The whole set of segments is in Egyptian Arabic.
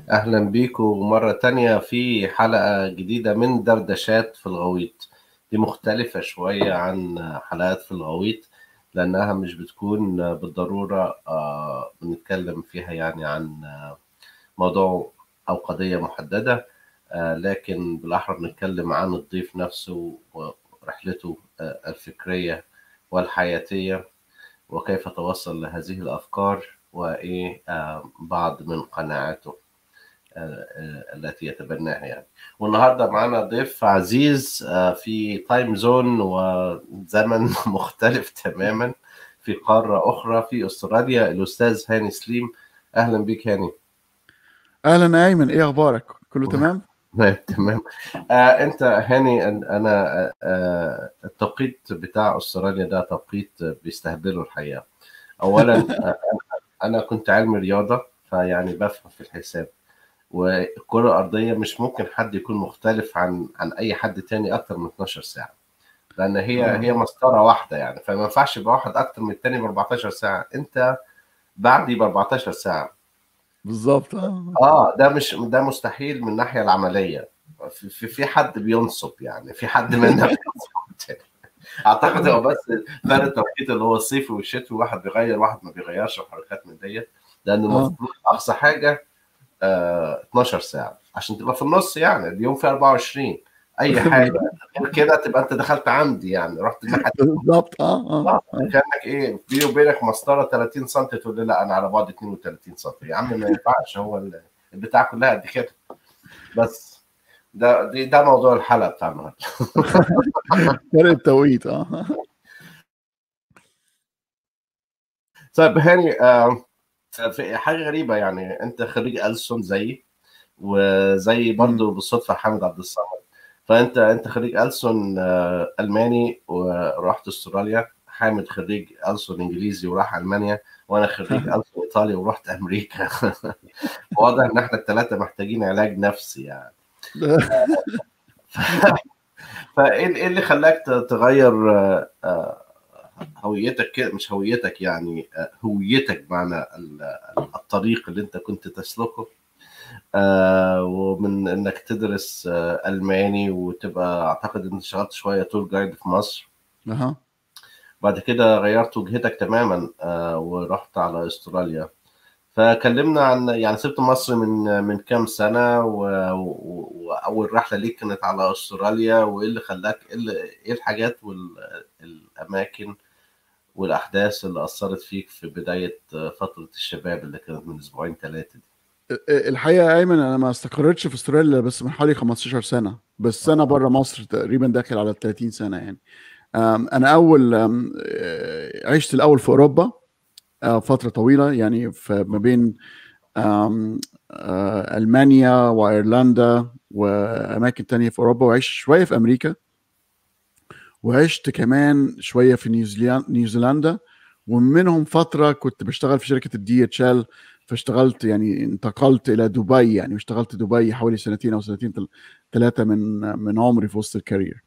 أهلا بيكم مرة تانية في حلقة جديدة من دردشات في الغويط دي مختلفة شوية عن حلقات في الغويط لأنها مش بتكون بالضرورة آه، بنتكلم فيها يعني عن آه، موضوع أو قضية محددة آه، لكن بالأحرى بنتكلم عن الضيف نفسه ورحلته آه، الفكرية والحياتية وكيف توصل لهذه الأفكار وإيه آه، بعض من قناعاته آه، آه، التي يتبناها يعني والنهارده معانا ضيف عزيز آه، في تايم زون وزمن مختلف تماما في قارة أخرى في أستراليا الأستاذ هاني سليم أهلا بك هاني اهلا ايمن ايه اخبارك كله تمام تمام تمام آه انت هاني أن- انا آه آه، التوقيت بتاع استراليا ده توقيت بيستهبله الحقيقه اولا آه انا كنت علم رياضه فيعني بفهم في الحساب والكره الارضيه مش ممكن حد يكون مختلف عن عن اي حد تاني اكتر من 12 ساعه لان هي آه. هي مسطره واحده يعني فما ينفعش يبقى واحد اكتر من التاني ب 14 ساعه انت بعدي ب 14 ساعه بالظبط اه اه ده مش ده مستحيل من الناحيه العمليه في في, في حد بينصب يعني في حد منا بينصب اعتقد هو بس فرق التوقيت اللي هو الصيفي والشتوي واحد بيغير واحد ما بيغيرش وحركات من ديت لان المفروض اقصى حاجه آه 12 ساعه عشان تبقى في النص يعني اليوم فيه 24 اي حاجه غير كده تبقى انت دخلت عندي يعني رحت الناحيه بالظبط اه اه آه، كانك ايه بيني وبينك مسطره 30 سم تقول لي لا انا على بعد 32 سم يا عم ما ينفعش هو ال- البتاع كلها قد كده بس ده دي ده موضوع الحلقه بتاع النهارده فرق التوقيت اه طيب هاني آه، في حاجه غريبه يعني انت خريج ألسن زيي وزي برضو بالصدفه حامد عبد الصمد فانت انت خريج ألسن آه، الماني ورحت استراليا حامد خريج ألسن انجليزي وراح المانيا وانا خريج ألسن ايطالي ورحت امريكا واضح ان احنا الثلاثه محتاجين علاج نفسي يعني فايه ايه اللي خلاك ت- تغير آه، آه، هويتك كده مش هويتك يعني آه، هويتك بمعنى ال- الطريق اللي انت كنت تسلكه آه، ومن انك تدرس آه، الماني وتبقى اعتقد انت اشتغلت شويه تور جايد في مصر اها بعد كده غيرت وجهتك تماما آه، ورحت على استراليا فكلمنا عن يعني سبت مصر من من كام سنة و- و- وأول رحلة ليك كانت على أستراليا وإيه اللي خلاك إيه اللي- إيه الحاجات والأماكن والأحداث اللي أثرت فيك في بداية فترة الشباب اللي كانت من أسبوعين ثلاثة دي الحقيقه يا ايمن انا ما استقريتش في استراليا بس من حوالي 15 سنه بس انا بره مصر تقريبا داخل على 30 سنه يعني أم، انا اول أم، آه، عشت الاول في اوروبا آه، فتره طويله يعني في ما بين أم، آه، المانيا وايرلندا واماكن تانية في اوروبا وعشت شويه في امريكا وعشت كمان شويه في نيوزيلان- نيوزيلندا ومنهم فتره كنت بشتغل في شركه الدي اتش ال فاشتغلت يعني انتقلت الى دبي يعني واشتغلت دبي حوالي سنتين او سنتين ثلاثه من من عمري في وسط الكارير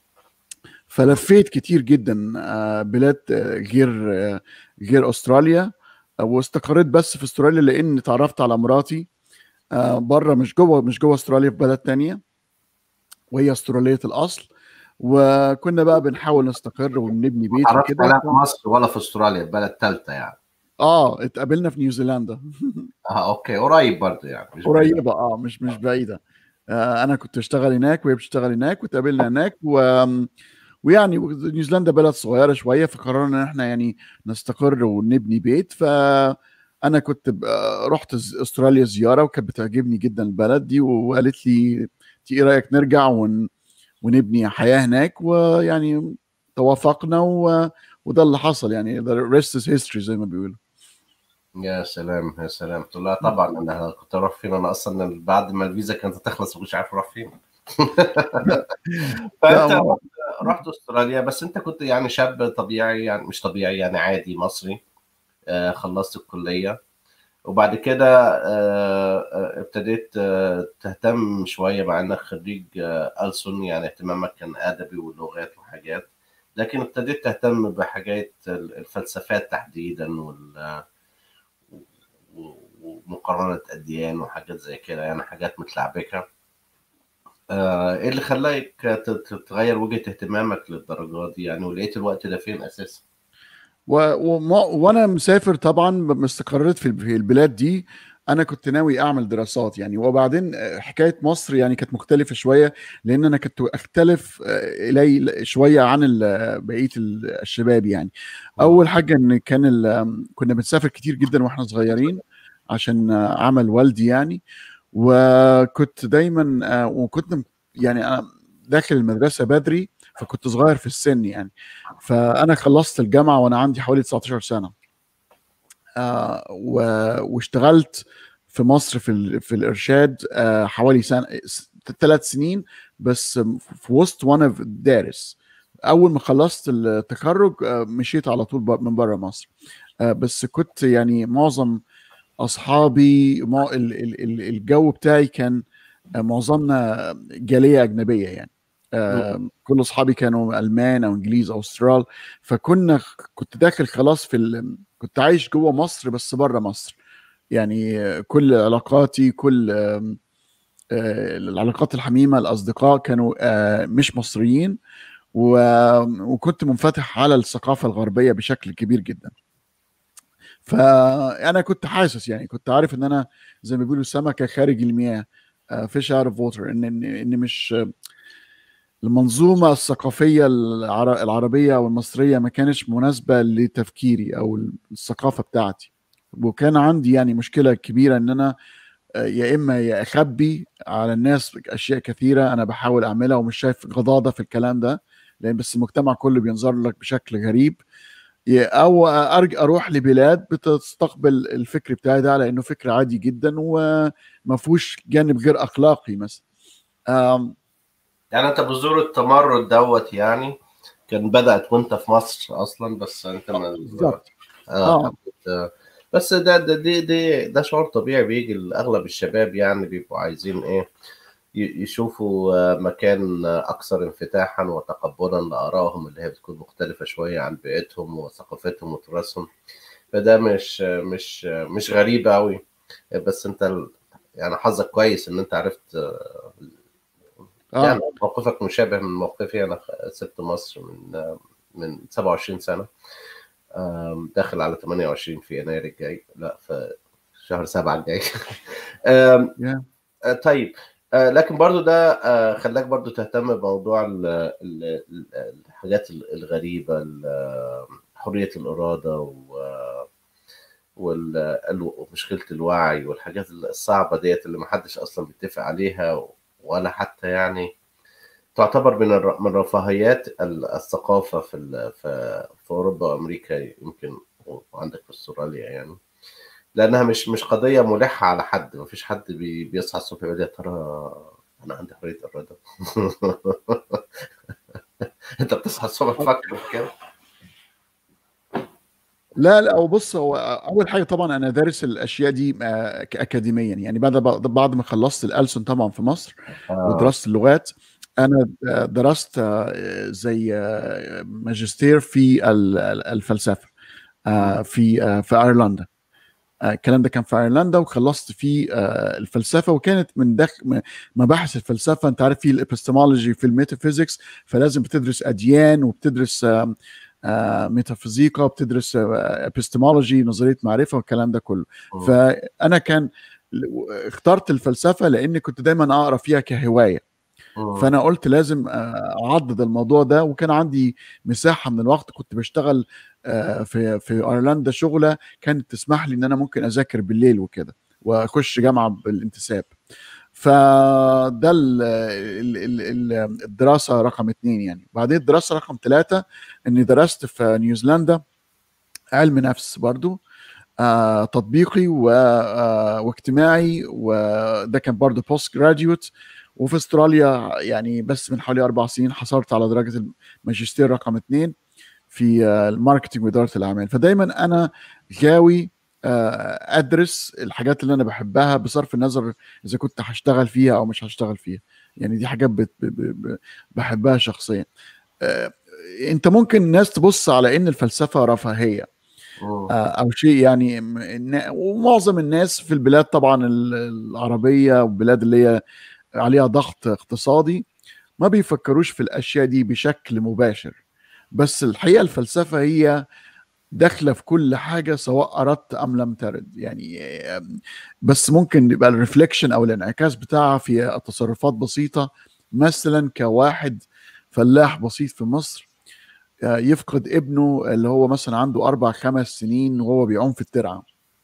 فلفيت كتير جدا آه، بلاد آه، غير آه، غير استراليا آه، واستقريت بس في استراليا لان تعرفت على مراتي بره مش جوه مش جوه استراليا في بلد تانية وهي استراليه الاصل وكنا بقى بنحاول نستقر ونبني بيت عرفت وكده عليها في مصر ولا في أستراليا بلد ثالثة يعني اه اتقابلنا في نيوزيلندا اه اوكي قريب برضه يعني مش بعيد. قريبه اه مش مش بعيده آه انا كنت اشتغل هناك وهي بتشتغل هناك واتقابلنا هناك و ويعني نيوزيلندا بلد صغيره شويه فقررنا ان احنا يعني نستقر ونبني بيت فانا كنت ب- آه، رحت ز- استراليا زياره وكانت بتعجبني جدا البلد دي وقالت لي "إنت ايه رايك نرجع ون ونبني حياه هناك ويعني توافقنا و... وده اللي حصل يعني the rest is history زي ما بيقولوا يا سلام يا سلام قلت لها طبعا انا كنت اروح فين انا اصلا بعد ما الفيزا كانت تخلص ما كنتش عارف اروح فين فانت لا، رحت- رحت استراليا بس انت كنت يعني شاب طبيعي يعني مش طبيعي يعني عادي مصري آه، خلصت الكليه وبعد كده آه، آه، ابتديت آه، تهتم شويه مع انك خريج آه، ألسن يعني اهتمامك كان ادبي ولغات وحاجات لكن ابتديت تهتم بحاجات الفلسفات تحديدا وال و- ومقارنة أديان وحاجات زي كده يعني حاجات متلعبكة آه، ايه اللي خلاك ت- ت- تغير وجهة اهتمامك للدرجة دي يعني ولقيت الوقت ده فين أساسا؟ و... وما... وانا مسافر طبعا لما استقريت في في البلاد دي انا كنت ناوي اعمل دراسات يعني وبعدين آه، حكايه مصر يعني كانت مختلفه شويه لان انا كنت اختلف آه، الي شويه عن ال- بقيه ال- الشباب يعني اول حاجه ان كان ال... كنا بنسافر كتير جدا واحنا صغيرين عشان آه، عمل والدي يعني وكنت دايما آه، وكنت م- يعني انا داخل المدرسه بدري فكنت صغير في السن يعني فانا خلصت الجامعه وانا عندي حوالي 19 سنه آه و- واشتغلت في مصر في ال- في الارشاد آه حوالي سنه ثلاث سنين بس في وسط وانا في دارس اول ما خلصت التخرج آه مشيت على طول ب- من بره مصر آه بس كنت يعني معظم اصحابي مع ال- ال- ال- الجو بتاعي كان آه، معظمنا جاليه اجنبيه يعني آه، كل اصحابي كانوا المان او انجليز او استرال فكنا كنت داخل خلاص في ال... كنت عايش جوه مصر بس بره مصر يعني آه، كل علاقاتي كل آم، آه، العلاقات الحميمه الاصدقاء كانوا آه، مش مصريين و... وكنت منفتح على الثقافه الغربيه بشكل كبير جدا فانا كنت حاسس يعني كنت عارف ان انا زي ما بيقولوا سمكه خارج المياه فيش اوت اوف ووتر ان ان ان مش المنظومه الثقافيه العر- العربيه او المصريه ما كانش مناسبه لتفكيري او الثقافه بتاعتي وكان عندي يعني مشكله كبيره ان انا آه، يا اما يا اخبي على الناس اشياء كثيره انا بحاول اعملها ومش شايف غضاضه في الكلام ده لان بس المجتمع كله بينظر لك بشكل غريب يا- او ارجع اروح لبلاد بتستقبل الفكر بتاعي ده على انه فكر عادي جدا وما فيهوش جانب غير اخلاقي مثلا آم، يعني أنت بذور التمرد دوت يعني كان بدأت وأنت في مصر أصلا بس أنت ما بالظبط آه اه حبيت آه. بس ده ده دي دي ده شعور طبيعي بيجي لأغلب الشباب يعني بيبقوا عايزين إيه ي- يشوفوا آه، مكان آه، أكثر انفتاحا وتقبلا لآرائهم اللي هي بتكون مختلفة شوية عن بيئتهم وثقافتهم وتراثهم فده مش آه، مش آه، مش غريب أوي بس أنت ال- يعني حظك كويس إن أنت عرفت آه، يعني اه موقفك مشابه من موقفي أنا خ- سبت مصر من آه، من 27 سنة آم، داخل على 28 في يناير الجاي لا في شهر سبعة الجاي آم، يا آه، طيب آه، لكن برضو ده آه، خلاك برضو تهتم بموضوع ال- ال- ال- الحاجات ال- الغريبة ال- حرية الإرادة و- وال- ال- ومشكلة الوعي والحاجات الصعبة ديت اللي محدش أصلا بيتفق عليها ولا حتى يعني تعتبر من الر- من رفاهيات ال- الثقافة في ال- في في أوروبا وأمريكا يمكن وعندك في أستراليا يعني لأنها مش مش قضية ملحة على حد مفيش حد بي- بيصحى الصبح يقول يا ترى أنا عندي حرية إرادة أنت بتصحى الصبح تفكر في كده لا لا هو بص هو اول حاجه طبعا انا دارس الاشياء دي آه، ك- اكاديميا يعني بعد بعد ما خلصت الألسن طبعا في مصر آه ودراسه اللغات انا آه، درست آه، زي آه، ماجستير في ال- ال- الفلسفه آه، في آه، في ايرلندا آه، الكلام ده كان في ايرلندا وخلصت فيه آه، الفلسفه وكانت من داخل م- مباحث الفلسفه انت عارف في الابستمولوجي في الميتافيزيكس فلازم بتدرس اديان وبتدرس آم، آه، ميتافيزيقا وبتدرس ابستمولوجي نظريه معرفه والكلام ده كله مم. فانا كان اخترت الفلسفه لاني كنت دايما اقرا فيها كهوايه مم. فانا قلت لازم آه، اعضد الموضوع ده وكان عندي مساحه من الوقت كنت بشتغل آه، في في ايرلندا شغله كانت تسمح لي ان انا ممكن اذاكر بالليل وكده واخش جامعه بالانتساب فده ال- ال- ال- ال- الدراسه رقم اثنين يعني بعدين الدراسه رقم ثلاثه اني درست في نيوزيلندا علم نفس برضو آه تطبيقي و آه واجتماعي وده كان برضه بوست جراديوت وفي استراليا يعني بس من حوالي اربع سنين حصلت على درجه الماجستير رقم اثنين في آه الماركتينج واداره الاعمال فدايما انا غاوي آه ادرس الحاجات اللي انا بحبها بصرف النظر اذا كنت هشتغل فيها او مش هشتغل فيها يعني دي حاجات بت- ب- ب- ب- بحبها شخصيا آه انت ممكن الناس تبص على ان الفلسفه رفاهيه مم. آه، او شيء يعني م- النا- ومعظم الناس في البلاد طبعا ال- العربيه والبلاد اللي هي عليها ضغط اقتصادي ما بيفكروش في الاشياء دي بشكل مباشر بس الحقيقه الفلسفه هي داخله في كل حاجه سواء اردت ام لم ترد يعني آم، بس ممكن يبقى الريفليكشن او الانعكاس بتاعها في تصرفات بسيطه مثلا كواحد فلاح بسيط في مصر آه، يفقد ابنه اللي هو مثلا عنده اربع خمس سنين وهو بيعوم في الترعه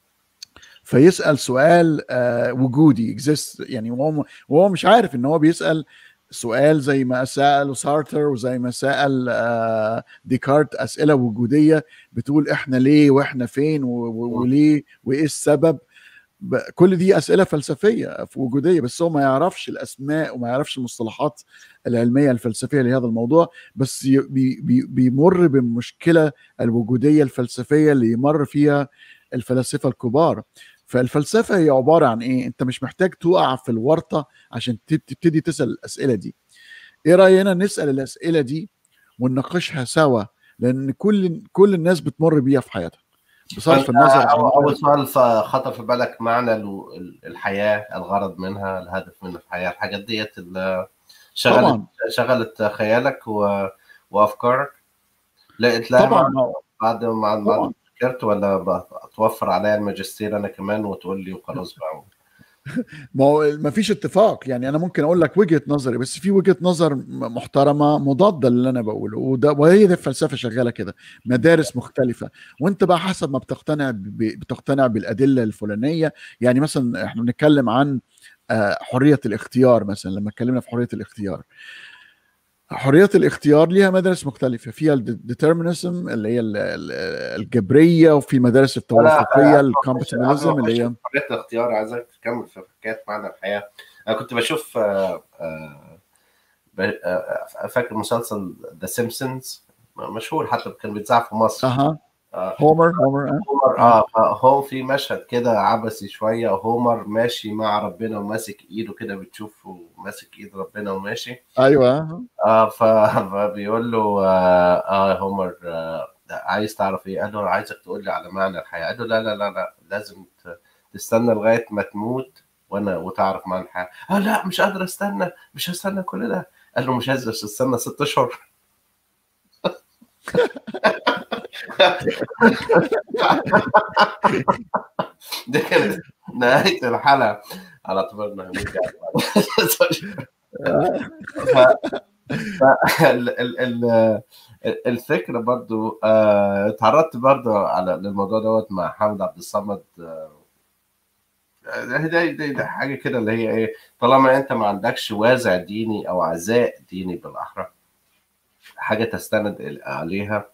فيسال سؤال آه، وجودي exist يعني وهو وهو مش عارف ان هو بيسال سؤال زي ما سال سارتر وزي ما سال آه، ديكارت اسئله وجوديه بتقول احنا ليه واحنا فين و- و- وليه وايه السبب ب- كل دي اسئله فلسفيه في وجوديه بس هو ما يعرفش الاسماء وما يعرفش المصطلحات العلميه الفلسفيه لهذا الموضوع بس ي- بي بي بيمر بالمشكله الوجوديه الفلسفيه اللي يمر فيها الفلاسفه الكبار فالفلسفه هي عباره عن ايه انت مش محتاج تقع في الورطه عشان تب- تبتدي تسال الاسئله دي ايه راينا نسال الاسئله دي ونناقشها سوا لان كل كل الناس بتمر بيها في حياتها بصرف فأنت النظر أو- عن اول سؤال ف- خطر في بالك معنى ال- ال- الحياه الغرض منها الهدف من الحياه الحاجات ديت اللي شغلت طبعا شغلت خيالك و... وافكارك لقيت لها طبعا معنى ما- بعد ما بعد ما طبعا فكرت ولا ب- توفر عليا الماجستير انا كمان وتقول لي وخلاص بقى ما هو ما فيش اتفاق يعني انا ممكن اقول لك وجهه نظري بس في وجهه نظر م- محترمه مضاده للي انا بقوله وده وهي دي الفلسفه شغاله كده مدارس مختلفه وانت بقى حسب ما بتقتنع ب- بتقتنع بالادله الفلانيه يعني مثلا احنا بنتكلم عن آه، حريه الاختيار مثلا لما اتكلمنا في حريه الاختيار حريه الاختيار ليها مدارس مختلفه فيها الديترمينزم اللي هي ال- ال- الجبريه وفي مدارس التوافقيه قبل الكومبتيبلزم ما اللي اخش هي في حريه الاختيار عايزك تكمل في حكايه معنى الحياه انا كنت بشوف آه، آه، ب- آه، فاكر مسلسل ذا سيمبسونز مشهور حتى كان بيتذاع في مصر اها آه، هومر هومر آه. هومر اه هو في مشهد كده عبثي شويه هومر ماشي مع ربنا وماسك ايده كده بتشوفه ماسك ايد ربنا وماشي ايوه اه ف- فبيقول له اه, آه هومر آه عايز تعرف ايه؟ قال له عايزك تقول لي على معنى الحياه قال له لا لا لا لا لازم ت- تستنى لغايه ما تموت وانا وتعرف معنى الحياه قال لا مش قادر استنى مش هستنى كل ده قال له مش قادر تستنى ست اشهر دي كانت نهايه الحلقه على اعتبار انها هنرجع ف- ف- ال- ال- ال- الفكره برضو آه، اتعرضت برضو على للموضوع دوت مع حمد عبد الصمد آه، ده ده ده ده حاجه كده اللي هي ايه طالما انت ما عندكش وازع ديني او عزاء ديني بالاحرى حاجه تستند ال- عليها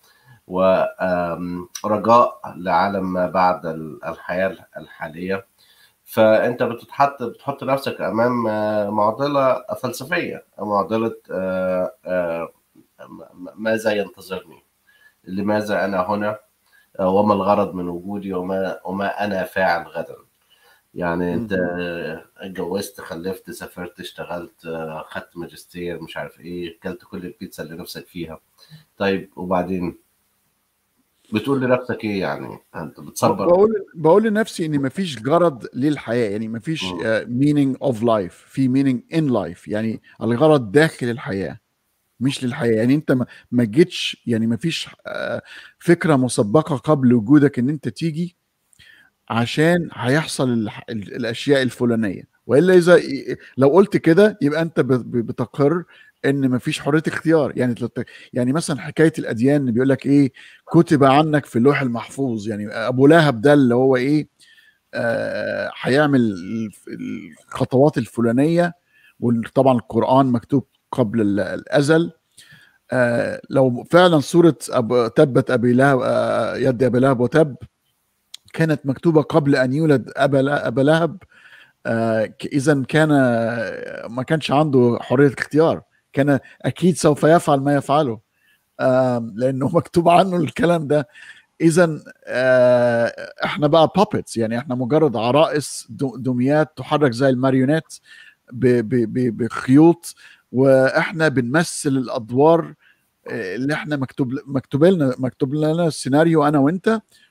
ورجاء لعالم ما بعد ال- الحياه الحاليه فانت بتتحط بتحط نفسك امام آه، معضله فلسفيه معضله آه، آه، م- ماذا ينتظرني لماذا انا هنا آه، وما الغرض من وجودي وما وما انا فاعل غدا يعني انت آه، اتجوزت خلفت سافرت اشتغلت آه، خدت ماجستير مش عارف ايه اكلت كل البيتزا اللي نفسك فيها طيب وبعدين بتقول لنفسك ايه يعني انت بتصبر بقول بقول لنفسي ان مفيش غرض للحياه يعني مفيش مم. مينينج اوف لايف في مينينج ان لايف يعني الغرض داخل الحياه مش للحياه يعني انت ما ما جيتش يعني مفيش آه، فكره مسبقه قبل وجودك ان انت تيجي عشان هيحصل الح- ال- الاشياء الفلانيه والا اذا لو قلت كده يبقى انت ب- ب- بتقر ان مفيش حريه اختيار يعني تلت- يعني مثلا حكايه الاديان اللي بيقول لك ايه كتب عنك في اللوح المحفوظ يعني ابو لهب ده اللي هو ايه آه، هيعمل الف- الخطوات الفلانيه وطبعا القران مكتوب قبل ال- الازل آه، لو فعلا سوره أب... تبت ابي لهب آه، يد ابي لهب وتب كانت مكتوبه قبل ان يولد ابا ل- ابا لهب اذا كان ما كانش عنده حريه اختيار كان اكيد سوف يفعل ما يفعله آم، لانه مكتوب عنه الكلام ده اذا احنا بقى بابتس يعني احنا مجرد عرائس دو- دميات تحرك زي الماريونات ب- ب- ب- بخيوط واحنا بنمثل الادوار آه، اللي احنا مكتوب مكتوب لنا مكتوب لنا السيناريو انا وانت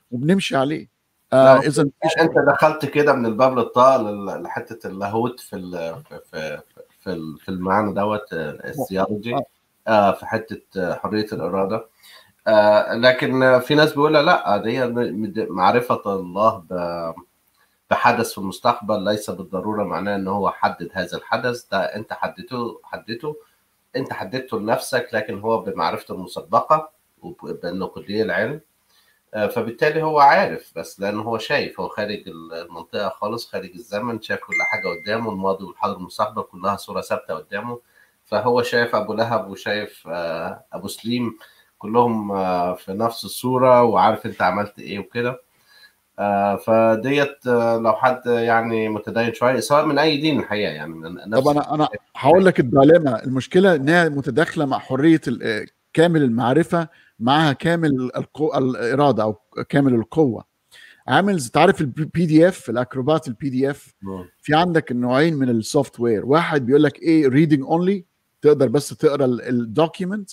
وبنمشي عليه لا، آه اذا مفيش انت دخلت كده من الباب للطاق لل- لحته اللاهوت في ال في في في ال- في المعنى دوت الثيولوجي آه في حته آه، حريه الاراده آه لكن آه، في ناس بيقولها لا دي م- معرفه الله ب- بحدث في المستقبل ليس بالضروره معناه ان هو حدد هذا الحدث ده انت حددته حددته انت حددته لنفسك لكن هو بمعرفته المسبقه وبانه كليه العلم آه، فبالتالي هو عارف بس لانه هو شايف هو خارج المنطقه خالص خارج الزمن شايف كل حاجه قدامه الماضي والحاضر والمستقبل كلها صوره ثابته قدامه فهو شايف ابو لهب وشايف آه، ابو سليم كلهم آه، في نفس الصوره وعارف انت عملت ايه وكده آه، فديت آه، لو حد يعني متدين شويه سواء من اي دين الحقيقه يعني من نفس طب انا انا هقول لك الديليما المشكله انها متداخله مع حريه ال- آه، كامل المعرفه معها كامل القو... الاراده او كامل القوه عامل زي- تعرف البي دي اف الاكروبات البي دي اف مم. في عندك نوعين من السوفت وير واحد بيقول لك ايه ريدنج اونلي تقدر بس تقرا الدوكيومنت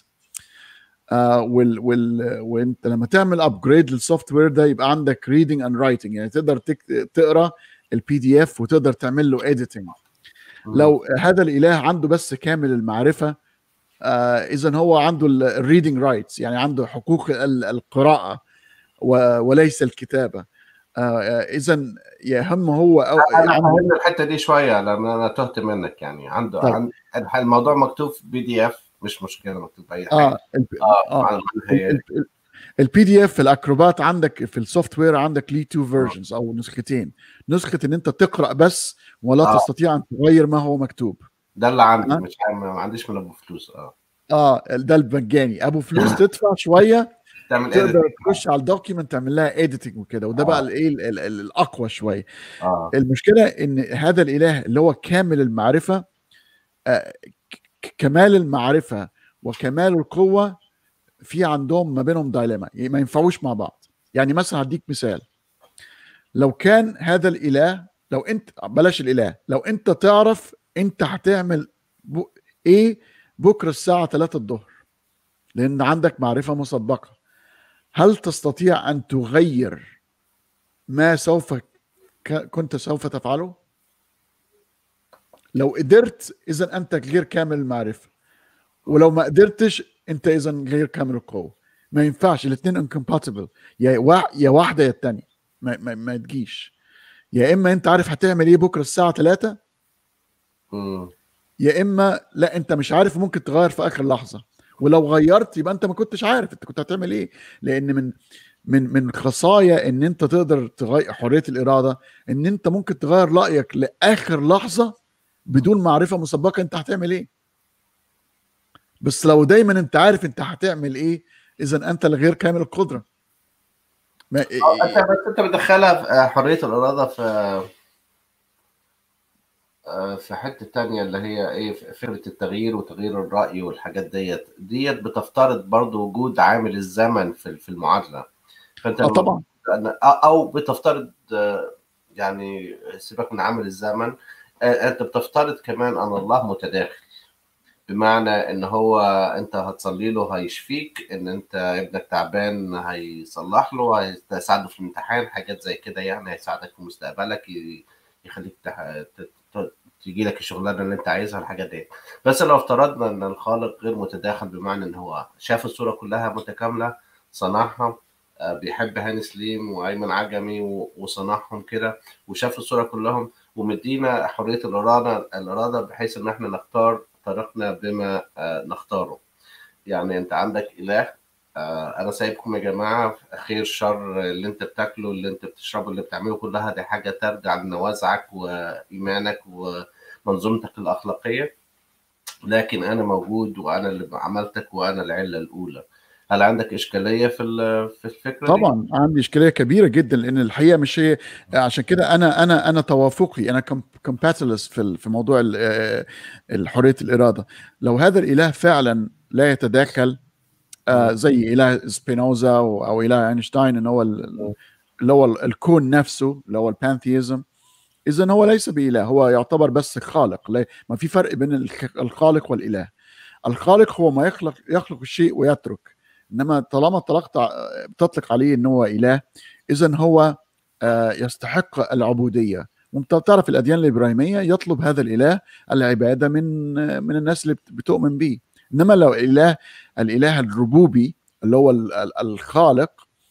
آه وال وال وانت لما تعمل ابجريد للسوفت وير ده يبقى عندك ريدنج اند رايتنج يعني تقدر تك... تقرا البي دي اف وتقدر تعمل له اديتنج لو هذا الاله عنده بس كامل المعرفه آه اذا هو عنده الريدنج رايتس يعني عنده حقوق ال- القراءه و- وليس الكتابه آه اذا يهم هو أو انا عنده فهمت الحته دي شويه لان انا تهت منك يعني عنده طيب. عن الموضوع مكتوب في بي دي اف مش مشكله مكتوب باي حاجه اه اه اه معنى هي البي دي اف الاكروبات عندك في السوفت وير عندك ليه تو فيرجنز او نسختين نسخه ان انت تقرا بس ولا آه. تستطيع ان تغير ما هو مكتوب ده اللي عندي آه. مش عارف- ما عنديش من ابو فلوس اه اه ده المجاني ابو فلوس تدفع شويه تعمل تقدر edit. تخش على الدوكيمنت تعمل لها اديتنج وكده وده آه. بقى الايه ال- ال- ال- الاقوى شويه اه المشكله ان هذا الاله اللي هو كامل المعرفه آه، ك- كمال المعرفه وكمال القوه في عندهم ما بينهم دايلما ما ينفعوش مع بعض يعني مثلا هديك مثال لو كان هذا الاله لو انت بلاش الاله لو انت تعرف انت هتعمل ب... ايه بكره الساعه 3 الظهر لان عندك معرفه مسبقه هل تستطيع ان تغير ما سوف ك... كنت سوف تفعله لو قدرت اذا انت غير كامل المعرفه ولو ما قدرتش انت اذا غير كامل القوه ما ينفعش الاثنين انكمباتبل يا وا... يا واحده يا الثانيه ما... ما... ما تجيش يا اما انت عارف هتعمل ايه بكره الساعه 3 مم. يا اما لا انت مش عارف ممكن تغير في اخر لحظه ولو غيرت يبقى انت ما كنتش عارف انت كنت هتعمل ايه لان من من من خصايا ان انت تقدر تغير حريه الاراده ان انت ممكن تغير رايك لاخر لحظه بدون معرفه مسبقه انت هتعمل ايه بس لو دايما انت عارف انت هتعمل ايه اذا انت الغير كامل القدره ما آه، انت بس انت بتدخلها في آه، حريه الاراده في آه، في حته تانية اللي هي ايه فكره التغيير وتغيير الراي والحاجات ديت ديت بتفترض برضو وجود عامل الزمن في في المعادله فانت اه لما طبعا او بتفترض آه، يعني سيبك من عامل الزمن آه، انت بتفترض كمان ان الله متداخل بمعنى ان هو انت هتصلي له هيشفيك ان انت ابنك تعبان هيصلح له هيساعده في الامتحان حاجات زي كده يعني هيساعدك في مستقبلك ي- يخليك تح... ت- ت- تجي لك الشغلانه اللي انت عايزها الحاجات دي بس لو افترضنا ان الخالق غير متداخل بمعنى ان هو شاف الصوره كلها متكامله صنعها آه، بيحب هاني سليم وايمن عجمي و- وصنعهم كده وشاف الصوره كلهم ومدينا حريه الاراده الاراده بحيث ان احنا نختار طريقنا بما آه، نختاره يعني انت عندك اله آه، انا سايبكم يا جماعه خير شر اللي انت بتاكله اللي انت بتشربه اللي بتعمله كلها دي حاجه ترجع لنوازعك وايمانك ومنظومتك الاخلاقيه لكن انا موجود وانا اللي عملتك وانا العله الاولى هل عندك اشكاليه في ال- في الفكره دي؟ طبعا عندي اشكاليه كبيره جدا لان الحقيقه مش هي عشان كده انا انا انا توافقي انا كومباتلس في ال- في موضوع ال- آه، الحريه الاراده لو هذا الاله فعلا لا يتداخل آه، زي اله سبينوزا او أو اله اينشتاين ان هو ال- اللي هو ال- الكون نفسه اللي هو البانثيزم اذا هو ليس باله هو يعتبر بس خالق لا- ما في فرق بين الخ- الخالق والاله الخالق هو ما يخلق يخلق الشيء ويترك انما طالما طلقت بتطلق عليه ان هو اله اذا هو آه، يستحق العبوديه وانت تعرف الاديان الابراهيميه يطلب هذا الاله العباده من من الناس اللي بتؤمن به انما لو اله الاله الربوبي اللي هو الخالق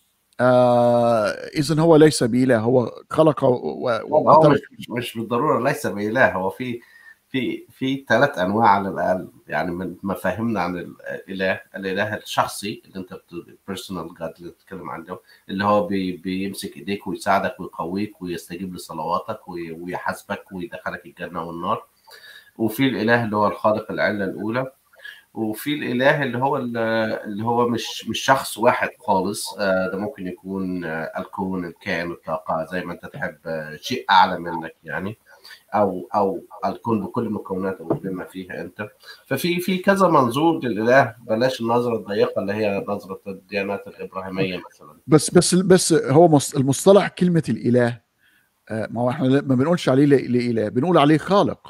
آه اذا هو ليس باله هو خلق و... هو مش, مش بالضروره ليس باله هو في في في ثلاث انواع على الاقل يعني من مفاهيمنا عن الاله الاله الشخصي اللي انت بيرسونال جاد اللي بتتكلم عنه اللي هو بي بيمسك ايديك ويساعدك ويقويك ويستجيب لصلواتك ويحاسبك ويدخلك الجنه والنار وفي الاله اللي هو الخالق العله الاولى وفي الاله اللي هو اللي هو مش مش شخص واحد خالص آه، ده ممكن يكون آه، الكون الكائن الطاقه زي ما انت تحب آه، شيء اعلى منك يعني او او الكون بكل مكوناته بما فيها انت ففي في كذا منظور للاله بلاش النظره الضيقه اللي هي نظره الديانات الابراهيميه مثلا بس بس بس هو المصطلح كلمه الاله ما هو احنا ما بنقولش عليه لاله بنقول عليه خالق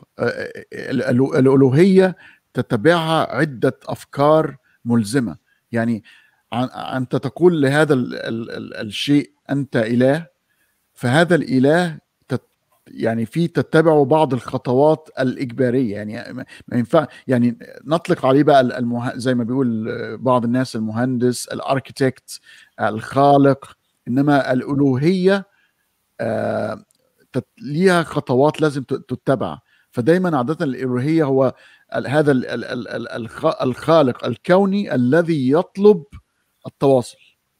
الالوهيه تتبعها عده افكار ملزمه يعني انت تقول لهذا ال ال ال الشيء انت اله فهذا الاله يعني في تتبعوا بعض الخطوات الاجباريه يعني ما ينفع يعني نطلق عليه بقى المه... زي ما بيقول بعض الناس المهندس الاركيتكت الخالق انما الالوهيه آه ليها خطوات لازم تتبع فدايما عاده الالوهيه هو هذا الخالق الكوني الذي يطلب التواصل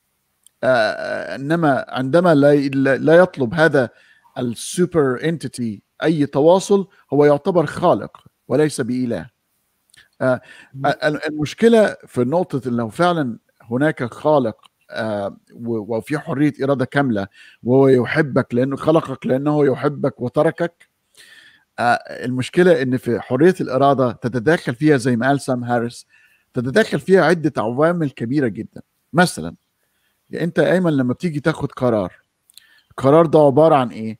آه انما عندما لا لا يطلب هذا السوبر انتيتي اي تواصل هو يعتبر خالق وليس باله آه المشكله في نقطه انه فعلا هناك خالق آه وفي حريه اراده كامله وهو يحبك لانه خلقك لانه يحبك وتركك آه المشكله ان في حريه الاراده تتداخل فيها زي ما قال سام هاريس تتداخل فيها عده عوامل كبيره جدا مثلا يعني انت ايمن لما بتيجي تاخد قرار القرار ده عباره عن ايه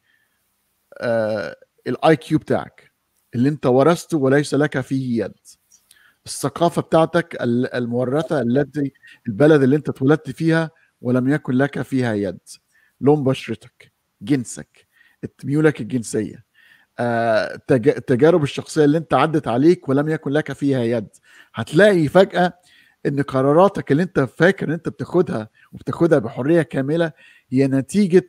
الاي كيو بتاعك اللي انت ورثته وليس لك فيه يد الثقافه بتاعتك المورثه التي البلد اللي انت اتولدت فيها ولم يكن لك فيها يد لون بشرتك جنسك ميولك الجنسيه التجارب الشخصيه اللي انت عدت عليك ولم يكن لك فيها يد هتلاقي فجاه ان قراراتك اللي انت فاكر ان انت بتاخدها وبتاخدها بحريه كامله هي نتيجه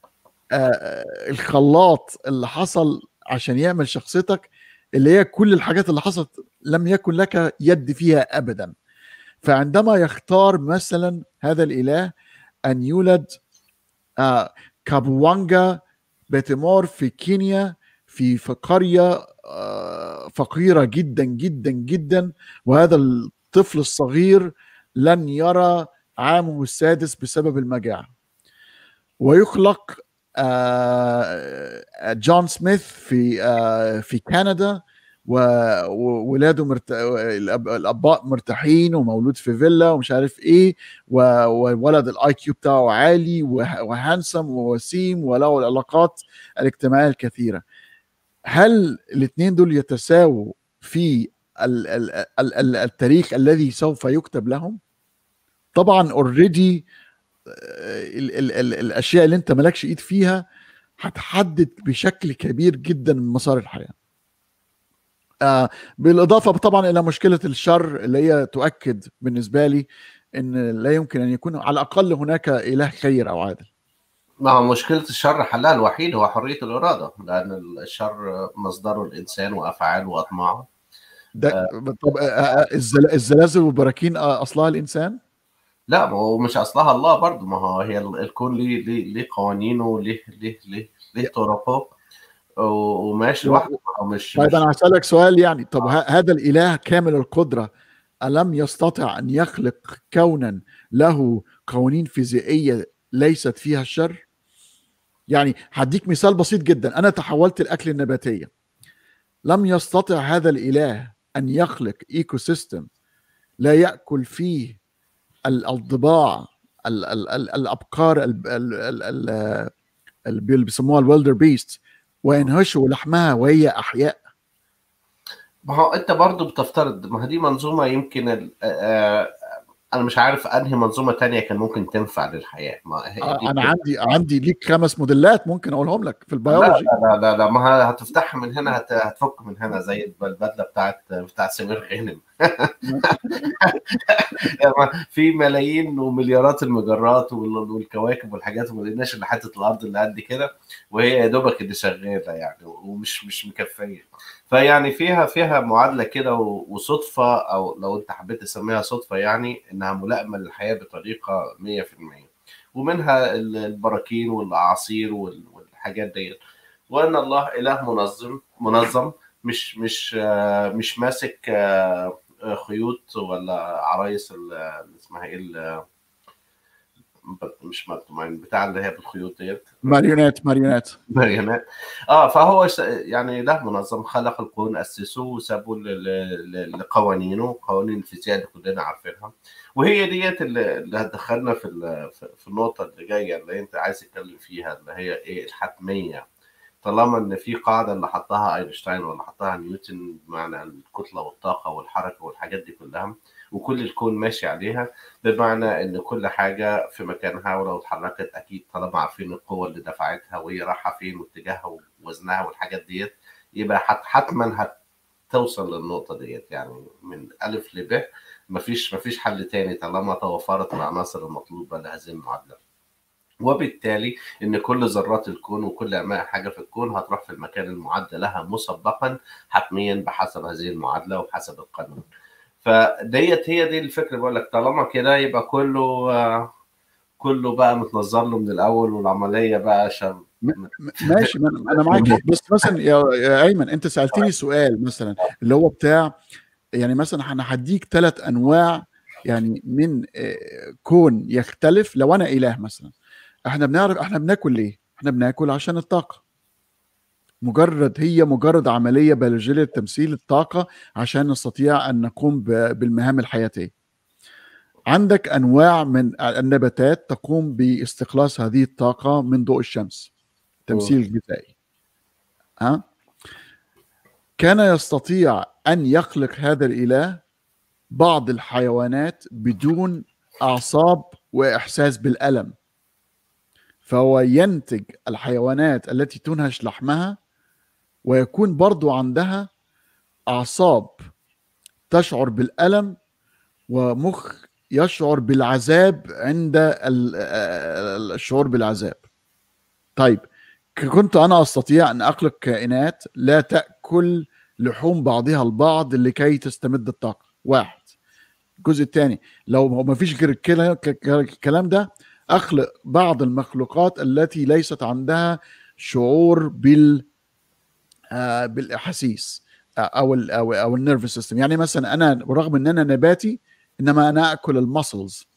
الخلاط اللي حصل عشان يعمل شخصيتك اللي هي كل الحاجات اللي حصلت لم يكن لك يد فيها ابدا فعندما يختار مثلا هذا الاله ان يولد كابوانجا بيتمور في كينيا في قريه فقيره جدا جدا جدا وهذا الطفل الصغير لن يرى عامه السادس بسبب المجاعه ويخلق جون سميث في في كندا وولاده مرت... الاباء مرتاحين ومولود في فيلا ومش عارف ايه وولد الاي كيو بتاعه عالي وهانسم ووسيم وله العلاقات الاجتماعيه الكثيره هل الاثنين دول يتساووا في التاريخ الذي سوف يكتب لهم طبعا اوريدي الاشياء اللي انت مالكش ايد فيها هتحدد بشكل كبير جدا من مسار الحياه آه بالاضافه طبعا الى مشكله الشر اللي هي تؤكد بالنسبه لي ان لا يمكن ان يكون على الاقل هناك اله خير او عادل ما هو مشكلة الشر حلها الوحيد هو حرية الإرادة لأن الشر مصدره الإنسان وأفعاله وأطماعه ده آه طب الزلازل والبراكين أصلها الإنسان؟ لا ما هو مش اصلها الله برضه ما هو هي الكون ليه ليه ليه قوانينه ليه ليه ليه ليه طرقه وماشي لوحده مش طيب انا هسالك سؤال يعني طب آه. هذا الاله كامل القدره الم يستطع ان يخلق كونا له قوانين فيزيائيه ليست فيها الشر؟ يعني هديك مثال بسيط جدا انا تحولت الاكل النباتيه لم يستطع هذا الاله ان يخلق ايكو سيستم لا ياكل فيه الضباع ال ال ال الابقار اللي بيسموها الويلدر بيست وينهشوا لحمها وهي احياء ما هو انت برضه بتفترض ما هي دي منظومه يمكن انا مش عارف انهي منظومه تانية كان ممكن تنفع للحياه ما هي دي انا الفكرة. عندي عندي ليك خمس موديلات ممكن اقولهم لك في لا البيولوجي لا لا لا ما ه- هتفتحها من هنا هت- هتفك من هنا زي الب- البدله بتاعت بتاعت سمير غانم يعني في ملايين ومليارات المجرات وال- والكواكب والحاجات وما لقيناش الا حته الارض اللي قد كده وهي يا دوبك اللي شغاله يعني ومش مش مكفيه فيعني فيها فيها معادله كده و- وصدفه او لو انت حبيت تسميها صدفه يعني انها ملائمه للحياه بطريقه 100% ومنها ال- البراكين والاعاصير وال- والحاجات ديت وان الله اله منظم منظم مش مش آه، مش ماسك آه، آه، خيوط ولا عرايس ال- اللي اسمها ايه ال- مش مكتوم بتاع اللي هي بالخيوط ديت ماريونات ماريونات مريمات اه فهو ش- يعني له منظم خلق الكون اسسه وسابه ل- ل- ل- لقوانينه قوانين الفيزياء اللي كلنا عارفينها وهي ديت اللي اللي هتدخلنا في ال- في في النقطه اللي جايه اللي انت عايز تتكلم فيها اللي هي ايه الحتميه طالما ان في قاعده اللي حطها اينشتاين ولا حطها نيوتن بمعنى الكتله والطاقه والحركه والحاجات دي كلها وكل الكون ماشي عليها بمعنى ان كل حاجه في مكانها ولو اتحركت اكيد طالما عارفين القوه اللي دفعتها وهي رايحه فين واتجاهها ووزنها والحاجات ديت يبقى حت حتما هتوصل للنقطه ديت يعني من الف لب مفيش مفيش حل تاني طالما توفرت العناصر المطلوبه لهذه المعادله وبالتالي ان كل ذرات الكون وكل أما حاجه في الكون هتروح في المكان المعد لها مسبقا حتميا بحسب هذه المعادله وبحسب القانون فديت هي دي الفكره بقول لك طالما كده يبقى كله آه، كله بقى متنظم له من الاول والعمليه بقى شر م- ماشي ما انا أنا معاك بس مثلا يا يا ايمن انت سالتني سؤال مثلا اللي هو بتاع يعني مثلا انا هديك ثلاث انواع يعني من آه، كون يختلف لو انا اله مثلا احنا بنعرف احنا بناكل ليه؟ احنا بناكل عشان الطاقه مجرد هي مجرد عمليه بيولوجيه لتمثيل الطاقه عشان نستطيع ان نقوم ب- بالمهام الحياتيه عندك انواع من النباتات تقوم باستخلاص هذه الطاقه من ضوء الشمس تمثيل غذائي ها كان يستطيع ان يخلق هذا الاله بعض الحيوانات بدون اعصاب واحساس بالالم فهو ينتج الحيوانات التي تنهش لحمها ويكون برضو عندها اعصاب تشعر بالالم ومخ يشعر بالعذاب عند ال- ال- الشعور بالعذاب طيب كنت انا استطيع ان اخلق كائنات لا تاكل لحوم بعضها البعض لكي تستمد الطاقه واحد الجزء الثاني لو ما فيش غير الكلا- ك- ك- الكلام ده اخلق بعض المخلوقات التي ليست عندها شعور بال آه، بالاحاسيس آه، او ال او, أو النيرفس سيستم يعني مثلا انا رغم ان انا نباتي انما انا اكل المسلز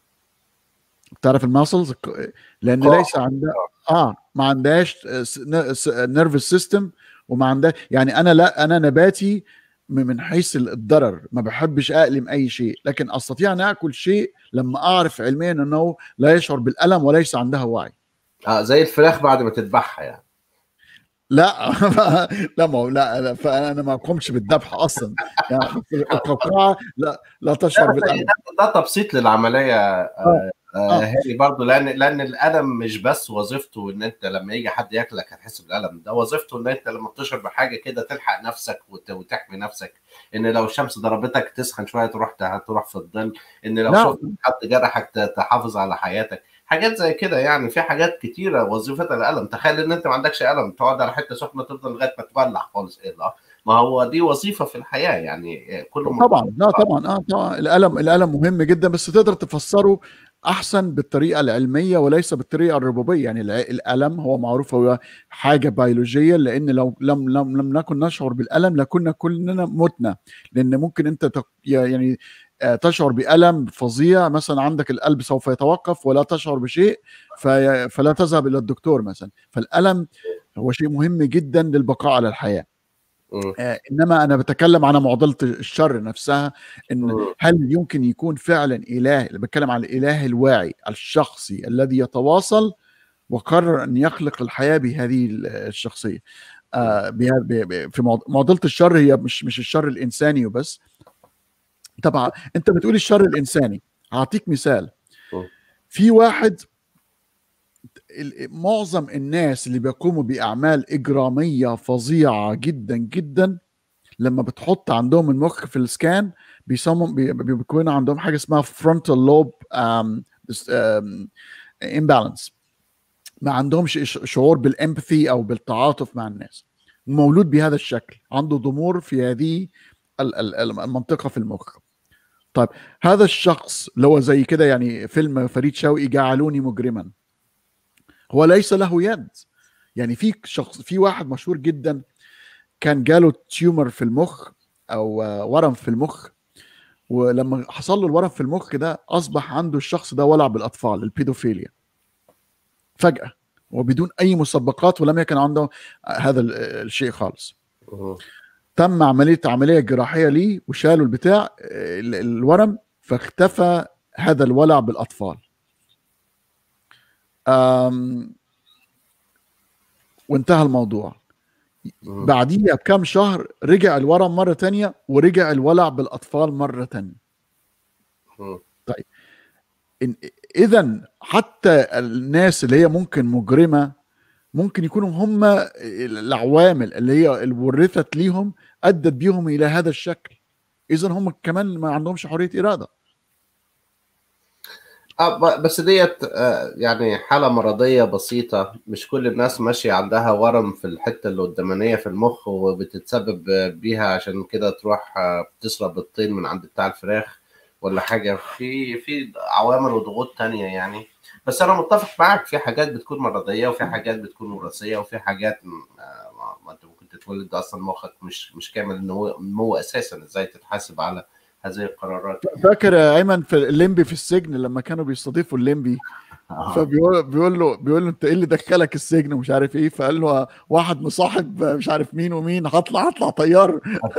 تعرف المسلز لان آه. ليس عندها اه ما عندهاش نيرفس سيستم وما عندها يعني انا لا انا نباتي م- من حيث الضرر ما بحبش األم اي شيء لكن استطيع ان اكل شيء لما اعرف علميا انه لا يشعر بالالم وليس عندها وعي اه زي الفراخ بعد ما تذبحها يعني لا لا ما هو لا لا، فانا ما اقومش بالذبح اصلا يعني القوقعه لا لا تشعر بالالم ده تبسيط للعمليه آه، آه. آه، هادي برضو لان لان الالم مش بس وظيفته ان انت لما يجي حد ياكلك هتحس بالالم ده وظيفته ان انت لما بتشعر بحاجه كده تلحق نفسك وت- وتحمي نفسك ان لو الشمس ضربتك تسخن شويه تروح تروح في الظل ان لو نعم. شفت حد جرحك ت- تحافظ على حياتك حاجات زي كده يعني في حاجات كتيره وظيفتها الالم تخيل ان انت ما عندكش الم تقعد على حته سخنه تفضل لغايه ما تولع خالص ايه ده ما هو دي وظيفه في الحياه يعني كله طبعا لا طبعا اه طبعا الالم الالم مهم جدا بس تقدر تفسره احسن بالطريقه العلميه وليس بالطريقه الربوبيه يعني الع- الالم هو معروف هو حاجه بيولوجيه لان لو لم لم لم نكن نشعر بالالم لكنا كلنا متنا لان ممكن انت تق- يعني آه، تشعر بالم فظيع مثلا عندك القلب سوف يتوقف ولا تشعر بشيء في فلا تذهب الى الدكتور مثلا فالالم هو شيء مهم جدا للبقاء على الحياه مم. آه، انما انا بتكلم عن معضله الشر نفسها ان مم. هل يمكن يكون فعلا اله اللي بتكلم عن الاله الواعي الشخصي الذي يتواصل وقرر ان يخلق الحياه بهذه الشخصيه آه بها- ب- ب- في معض- معضله الشر هي مش مش الشر الانساني وبس طبعا انت بتقول الشر الانساني هعطيك مثال م. في واحد ال- معظم الناس اللي بيقوموا باعمال اجراميه فظيعه جدا جدا لما بتحط عندهم المخ في السكان بيسموا بي- بي- بيكون عندهم حاجه اسمها frontal lobe um, um, imbalance ما عندهمش ش- شعور بالامباثي او بالتعاطف مع الناس مولود بهذا الشكل عنده ضمور في هذه ال- ال- ال- المنطقه في المخ طيب هذا الشخص اللي هو زي كده يعني فيلم فريد شوقي جعلوني مجرما هو ليس له يد يعني في شخص في واحد مشهور جدا كان جاله تيومر في المخ او آه، ورم في المخ ولما حصل له الورم في المخ ده اصبح عنده الشخص ده ولع بالاطفال البيدوفيليا فجاه وبدون اي مسبقات ولم يكن عنده هذا ال- الشيء خالص مم. تم عمليه عمليه جراحيه ليه وشالوا البتاع ال- الورم فاختفى هذا الولع بالاطفال أم وانتهى الموضوع مم. بعديها بكم شهر رجع الورم مرة تانية ورجع الولع بالأطفال مرة تانية مم. إذا حتى الناس اللي هي ممكن مجرمة ممكن يكونوا هم العوامل اللي هي اللي ورثت ليهم أدت بيهم إلى هذا الشكل إذا هم كمان ما عندهمش حرية إرادة آه ب- بس ديت آه، يعني حالة مرضية بسيطة مش كل الناس ماشية عندها ورم في الحتة اللي قدامانية في المخ وبتتسبب بيها عشان كده تروح آه، تشرب الطين من عند بتاع الفراخ ولا حاجة في في عوامل وضغوط تانية يعني بس أنا متفق معاك في حاجات بتكون مرضية وفي حاجات بتكون وراثية وفي حاجات م- آه، ما- ما أنت ممكن تتولد أصلا مخك مش مش كامل النمو النمو أساسا إزاي تتحاسب على هذه القرارات فاكر يا أيمن في الليمبي في السجن لما كانوا بيستضيفوا الليمبي آه. فبيقول بيقول له بيقول له انت ايه اللي دخلك السجن ومش عارف ايه فقال له واحد مصاحب مش عارف مين ومين هطلع هطلع طيار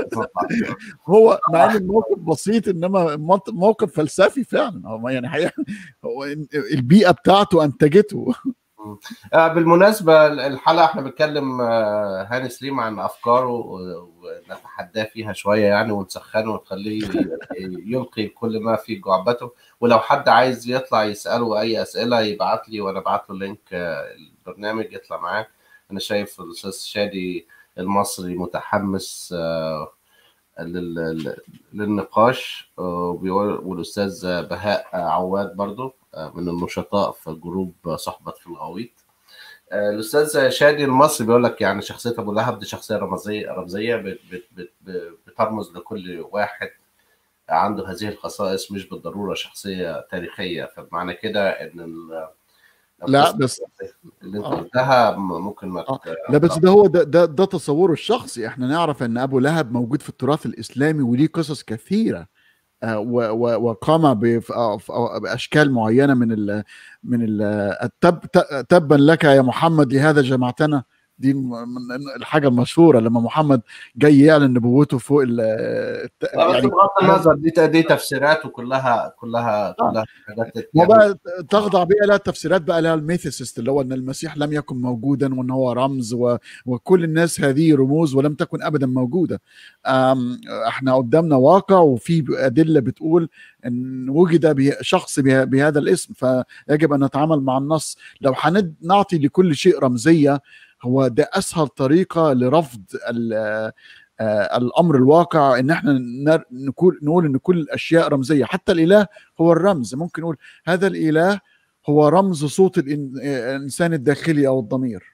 هو مع ان الموقف بسيط انما المنط- موقف فلسفي فعلا هو يعني حقيقة هو البيئه بتاعته انتجته آه، بالمناسبة الحلقة احنا بنتكلم آه، هاني سليم عن أفكاره و- ونتحداه فيها شوية يعني ونسخنه ونخليه يلقي كل ما في جعبته ولو حد عايز يطلع يسأله أي أسئلة يبعت لي وأنا أبعت له لينك آه، البرنامج يطلع معاه أنا شايف الأستاذ شادي المصري متحمس آه، لل- لل- للنقاش آه، وبيقول- والأستاذ بهاء عواد برضو آه، من النشطاء في جروب صحبة في الغويط آه، الأستاذ شادي المصري بيقول لك يعني شخصية أبو لهب دي شخصية رمزية رمزية بت- بت- بت- بترمز لكل واحد عنده هذه الخصائص مش بالضرورة شخصية تاريخية فمعنى كده إن ال- لا القصة بس اللي أنت آه. قلتها م- ممكن ما آه. ت- لا بس ده هو ده, ده ده تصوره الشخصي احنا نعرف ان ابو لهب موجود في التراث الاسلامي وليه قصص كثيره آه، و- و- وقام بف- آه، ف- آه، باشكال معينه من ال من ال التب ت- تبا لك يا محمد لهذا جمعتنا دي م- من الحاجه المشهوره لما محمد جاي يعلن نبوته فوق ال الت- لا بس يعني بغض النظر دي دي تفسيرات وكلها كلها كلها حاجات ما يعني بقى تخضع بيها لها التفسيرات بقى لها الميثيسست اللي هو ان المسيح لم يكن موجودا وان هو رمز و... وكل الناس هذه رموز ولم تكن ابدا موجوده أم... احنا قدامنا واقع وفي ادله بتقول ان وجد به... شخص به... بهذا الاسم فيجب ان نتعامل مع النص لو هنعطي لكل شيء رمزيه هو ده اسهل طريقه لرفض ال... آه، الامر الواقع ان احنا نر- نقول نقول ان كل الاشياء رمزيه حتى الاله هو الرمز ممكن نقول هذا الاله هو رمز صوت الإن- الانسان الداخلي او الضمير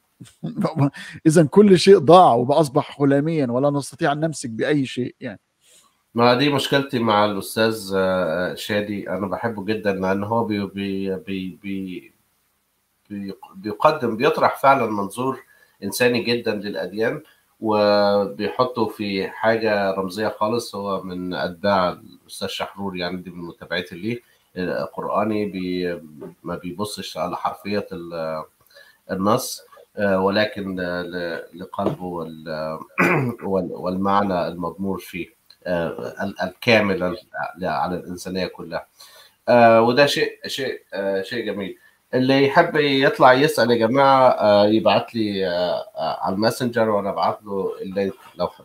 اذا كل شيء ضاع واصبح هلاميا ولا نستطيع ان نمسك باي شيء يعني ما دي مشكلتي مع الأستاذ آه، شادي أنا بحبه جدا لأن هو بي بي بي بي بي بيقدم بيطرح فعلا منظور إنساني جدا للأديان وبيحطه في حاجة رمزية خالص هو من أتباع الأستاذ شحرور يعني دي من متابعتي ليه آه، قرآني بي ما بيبصش على حرفية ال- النص آه، ولكن آه، ل- لقلبه وال- وال- والمعنى المضمور فيه آه، ال- الكامل ال- على الإنسانية كلها آه، وده شيء شيء آه، شيء جميل اللي يحب يطلع يسأل يا جماعة آه، يبعت لي آه، آه، على الماسنجر وأنا أبعت له اللينك لو حبيت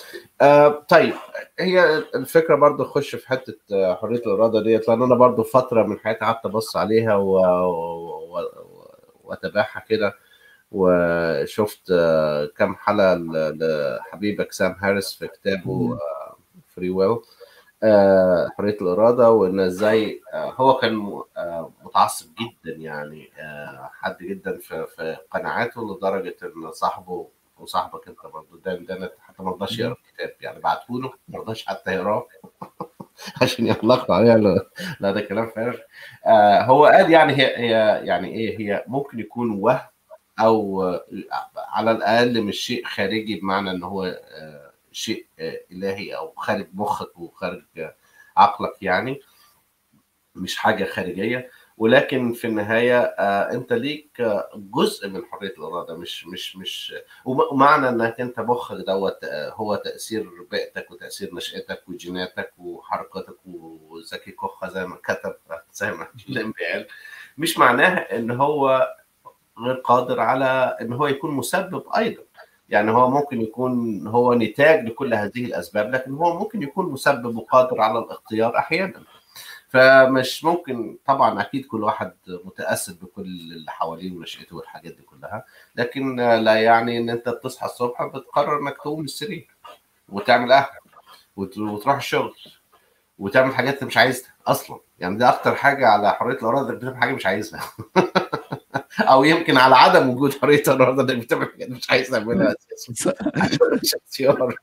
آه طيب هي الفكره برضو تخش في حته آه، حريه الاراده ديت لان انا برضو فتره من حياتي قعدت ابص عليها و... و... و... واتابعها كده وشفت آه، كم حلقه ل- لحبيبك سام هاريس في كتابه فري ويل حريه الاراده وان ازاي آه، هو كان م- آه، متعصب جدا يعني آه، حد جدا في في قناعاته لدرجه ان صاحبه وصاحبك انت برضه ده ده حتى ما رضاش يقرا الكتاب يعني بعته له ما رضاش حتى يقراه عشان يغلقوا عليه لا لا ده كلام فارغ آه هو قال يعني هي هي يعني ايه هي ممكن يكون وهم او آه، على الاقل مش شيء خارجي بمعنى ان هو آه، شيء آه، الهي او خارج مخك وخارج آه، عقلك يعني مش حاجه خارجيه ولكن في النهايه آه، انت ليك آه، جزء من حريه الاراده مش مش مش وم- ومعنى انك انت مخك دوت آه، هو تاثير بيئتك وتاثير نشاتك وجيناتك وحركاتك وزكي كوخه زي ما كتب زي ما جيلان قال مش معناها ان هو غير قادر على ان هو يكون مسبب ايضا يعني هو ممكن يكون هو نتاج لكل هذه الاسباب لكن هو ممكن يكون مسبب وقادر على الاختيار احيانا فمش ممكن طبعا اكيد كل واحد متاثر بكل اللي حواليه ونشأته والحاجات دي كلها لكن لا يعني ان انت بتصحى الصبح بتقرر انك تقوم من السرير وتعمل قهوه وت- وتروح الشغل وتعمل حاجات انت مش عايزها اصلا يعني ده اكتر حاجه على حريه الاراده انك بتعمل حاجه مش عايزها او يمكن على عدم وجود حريه الاراده انك بتعمل حاجات مش عايز تعملها اساسا عشان مش اختيار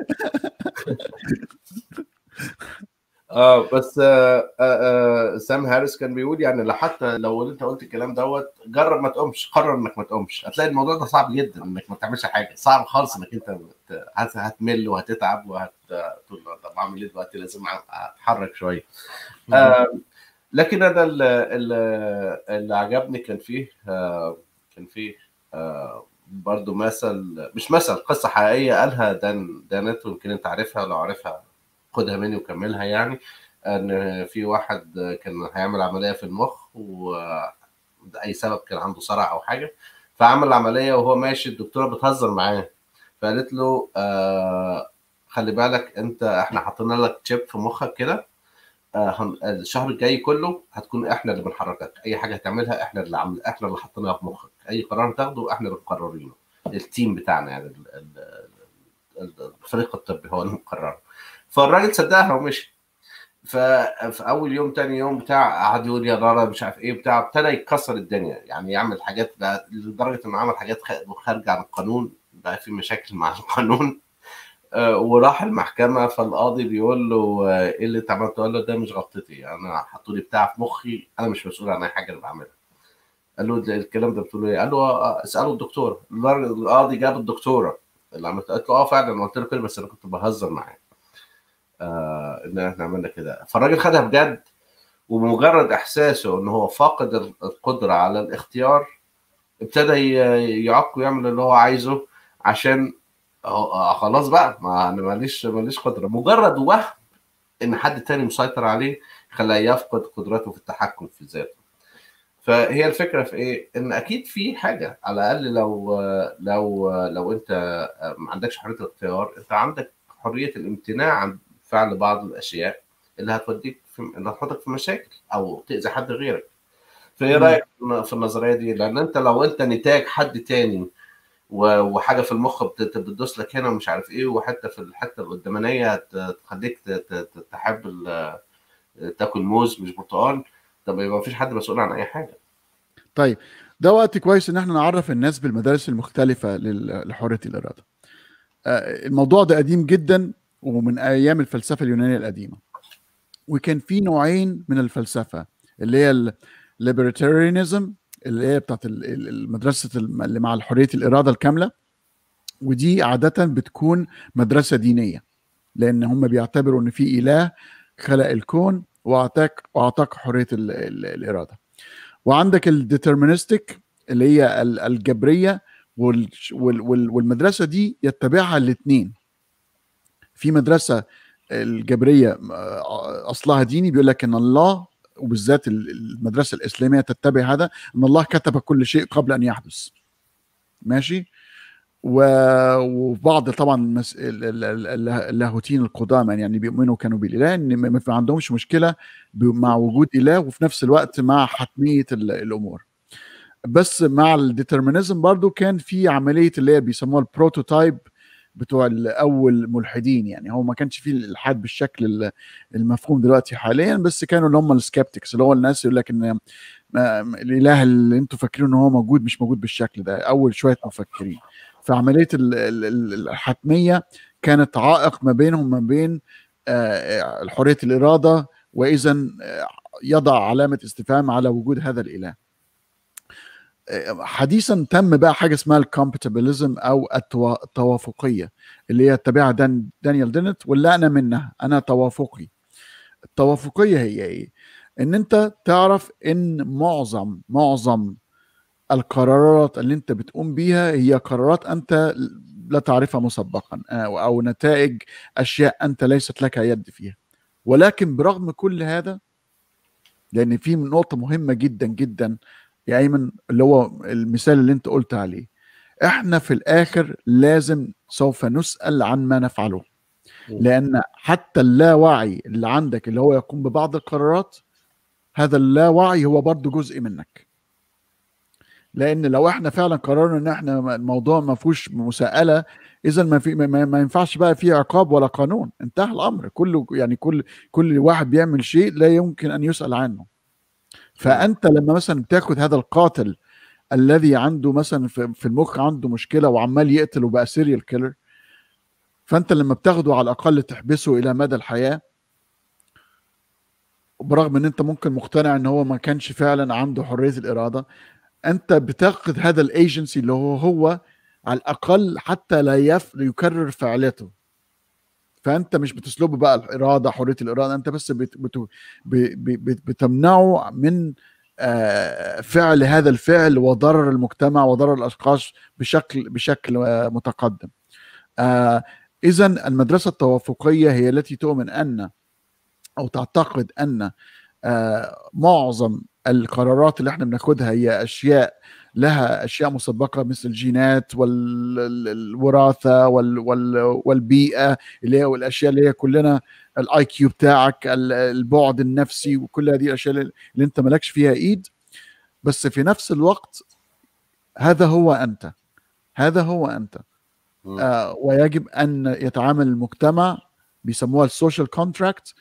اه بس آه آه آه سام هاريس كان بيقول يعني لا حتى لو انت قلت الكلام دوت جرب ما تقومش قرر انك ما تقومش هتلاقي الموضوع ده صعب جدا انك ما تعملش حاجه صعب خالص انك انت ت- هت- هتمل وهتتعب وهت تقول طب اعمل ايه دلوقتي لازم اتحرك شويه آه لكن انا اللي, اللي, اللي عجبني كان فيه آه كان فيه آه برضه مثل مش مثل قصه حقيقيه قالها دان دانيتو يمكن انت عارفها لو عارفها خدها مني وكملها يعني ان في واحد كان هيعمل عمليه في المخ واي سبب كان عنده صرع او حاجه فعمل عمليه وهو ماشي الدكتوره بتهزر معاه فقالت له آه خلي بالك انت احنا حاطين لك تشيب في مخك كده آه هن- الشهر الجاي كله هتكون احنا اللي بنحركك اي حاجه هتعملها احنا اللي عامل احنا اللي حاطينها في مخك اي قرار تاخده احنا اللي مقررينه التيم بتاعنا يعني ال- ال- ال- الفريق الطبي هو اللي مقرره فالراجل صدقها ومشي ففي اول يوم تاني يوم بتاع قعد يقول يا رارا مش عارف ايه بتاع ابتدى يكسر الدنيا يعني يعمل حاجات بقى لدرجه انه عمل حاجات خ- خارجه عن القانون بقى في مشاكل مع القانون آه، وراح المحكمه فالقاضي بيقول له آه، ايه اللي انت عملته؟ قال له ده مش غلطتي انا حطوا لي بتاع في مخي انا مش مسؤول عن اي حاجه اللي بعملها قال له ده الكلام ده بتقول ايه؟ قال له آه، اساله الدكتور القاضي جاب الدكتوره اللي عملت قالت له اه فعلا أنا قلت له كده بس انا كنت بهزر معاه آه ان احنا عملنا كده فالراجل خدها بجد ومجرد احساسه ان هو فاقد القدره على الاختيار ابتدى ي- يعق ويعمل اللي هو عايزه عشان هو- آه خلاص بقى ما انا ماليش ماليش قدره مجرد وهم ان حد تاني مسيطر عليه خلاه يفقد قدرته في التحكم في ذاته فهي الفكره في ايه ان اكيد في حاجه على الاقل لو لو لو انت ما عندكش حريه الاختيار انت عندك حريه الامتناع عن فعل بعض الاشياء اللي هتوديك في اللي هتحطك في مشاكل او تاذي حد غيرك فايه مم. رايك في النظريه دي لان انت لو انت نتاج حد تاني و- وحاجه في المخ بت- بتدوس لك هنا ومش عارف ايه وحتى في الحته القدامانيه ت- تخليك ت- ت- ت- تحب ال- تاكل موز مش برتقال طب يبقى مفيش حد مسؤول عن اي حاجه طيب ده وقت كويس ان احنا نعرف الناس بالمدارس المختلفه لل- لحريه الاراده آه، الموضوع ده قديم جدا ومن ايام الفلسفه اليونانيه القديمه وكان في نوعين من الفلسفه اللي هي الليبرتاريانزم اللي هي بتاعت ال- ال- المدرسه الم- اللي مع حريه الاراده الكامله ودي عاده بتكون مدرسه دينيه لان هم بيعتبروا ان في اله خلق الكون واعطاك واعطاك حريه ال- ال- الاراده وعندك الديترمينستيك اللي هي ال- الجبريه وال- وال- وال- والمدرسه دي يتبعها الاثنين في مدرسه الجبريه آه، اصلها ديني بيقول لك ان الله وبالذات ال- المدرسه الاسلاميه تتبع هذا ان الله كتب كل شيء قبل ان يحدث ماشي و- وبعض طبعا المس... ال- ال- ال- اللاهوتيين القدامى يعني بيؤمنوا كانوا بالاله ان ما ما عندهمش مشكله ب- مع وجود اله وفي نفس الوقت مع حتميه ال- الامور بس مع الديترمينيزم برضو كان في عمليه اللي هي بيسموها البروتوتايب بتوع الاول ملحدين يعني هو ما كانش فيه الالحاد بالشكل ال- المفهوم دلوقتي حاليا بس كانوا اللي هم السكeptics اللي هو الناس يقول لك ان ما- الاله اللي انتوا فاكرين ان هو موجود مش موجود بالشكل ده اول شويه مفكرين فعمليه ال- ال- ال- الحتميه كانت عائق ما بينهم وما بين آه، حريه الاراده واذا آه، يضع علامه استفهام على وجود هذا الاله آه، حديثا تم بقى حاجه اسمها الكومباتيبلزم او التوا- التوافقيه اللي هي تبعها دان دانيال دينت واللي انا منها انا توافقي التوافقيه هي ايه ان انت تعرف ان معظم معظم القرارات اللي انت بتقوم بيها هي قرارات انت لا تعرفها مسبقا او أو نتائج اشياء انت ليست لك يد فيها ولكن برغم كل هذا لان في نقطه مهمه جدا جدا يا ايمن اللي هو المثال اللي انت قلت عليه احنا في الاخر لازم سوف نسال عن ما نفعله لان حتى اللاوعي اللي عندك اللي هو يقوم ببعض القرارات هذا اللاوعي هو برضو جزء منك لان لو احنا فعلا قررنا ان احنا الموضوع ما فيهوش مساءله اذا ما في ما, ما ينفعش بقى فيه عقاب ولا قانون انتهى الامر كله يعني كل كل واحد بيعمل شيء لا يمكن ان يسال عنه فانت لما مثلا بتاخد هذا القاتل الذي عنده مثلا في في المخ عنده مشكله وعمال يقتل وبقى سيريال كيلر فانت لما بتاخده على الاقل تحبسه الى مدى الحياه برغم ان انت ممكن مقتنع ان هو ما كانش فعلا عنده حريه الاراده انت بتاخد هذا الايجنسي اللي هو هو على الاقل حتى لا يف... يكرر فعلته فانت مش بتسلبه بقى الاراده حريه الاراده انت بس بت... بت... ب... بت... بتمنعه من آه، فعل هذا الفعل وضرر المجتمع وضرر الاشخاص بشكل بشكل آه، متقدم اذا المدرسه التوافقيه هي التي تؤمن ان او تعتقد ان آه، معظم القرارات اللي احنا بناخدها هي اشياء لها اشياء مسبقه مثل الجينات والوراثه وال وال والبيئه اللي هي والاشياء اللي هي كلنا الاي كيو بتاعك ال- البعد النفسي وكل هذه الاشياء اللي اللي انت مالكش فيها ايد بس في نفس الوقت هذا هو انت هذا هو انت مم. آه ويجب ان يتعامل المجتمع بيسموها السوشيال كونتراكت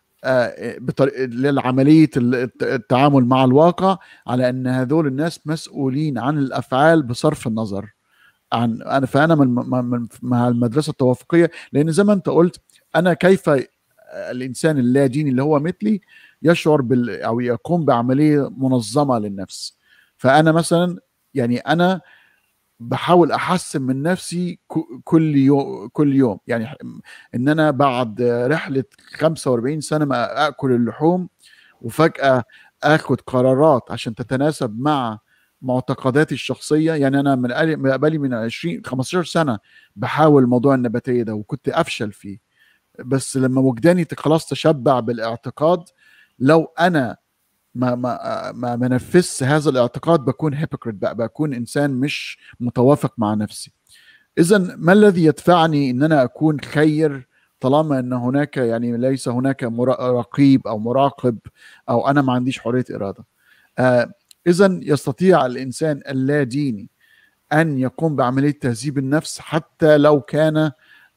لعمليه التعامل مع الواقع على ان هذول الناس مسؤولين عن الافعال بصرف النظر عن انا فانا من من- مع المدرسه التوافقيه لان زي ما انت قلت انا كيف الانسان اللا ديني اللي هو مثلي يشعر بال او يقوم بعمليه منظمه للنفس فانا مثلا يعني انا بحاول احسن من نفسي ك- كل يوم كل يوم يعني ان انا بعد رحله 45 سنه ما اكل اللحوم وفجاه اخد قرارات عشان تتناسب مع معتقداتي الشخصيه يعني انا من قالي- من قبلي من 20 15 سنه بحاول موضوع النباتيه ده وكنت افشل فيه بس لما وجداني خلاص تشبع بالاعتقاد لو انا ما ما ما ما نفذش هذا الاعتقاد بكون هيبوكريت بقى بكون انسان مش متوافق مع نفسي اذا ما الذي يدفعني ان انا اكون خير طالما ان هناك يعني ليس هناك مرا- رقيب او مراقب او انا ما عنديش حريه اراده آه اذا يستطيع الانسان اللا ديني ان يقوم بعمليه تهذيب النفس حتى لو كان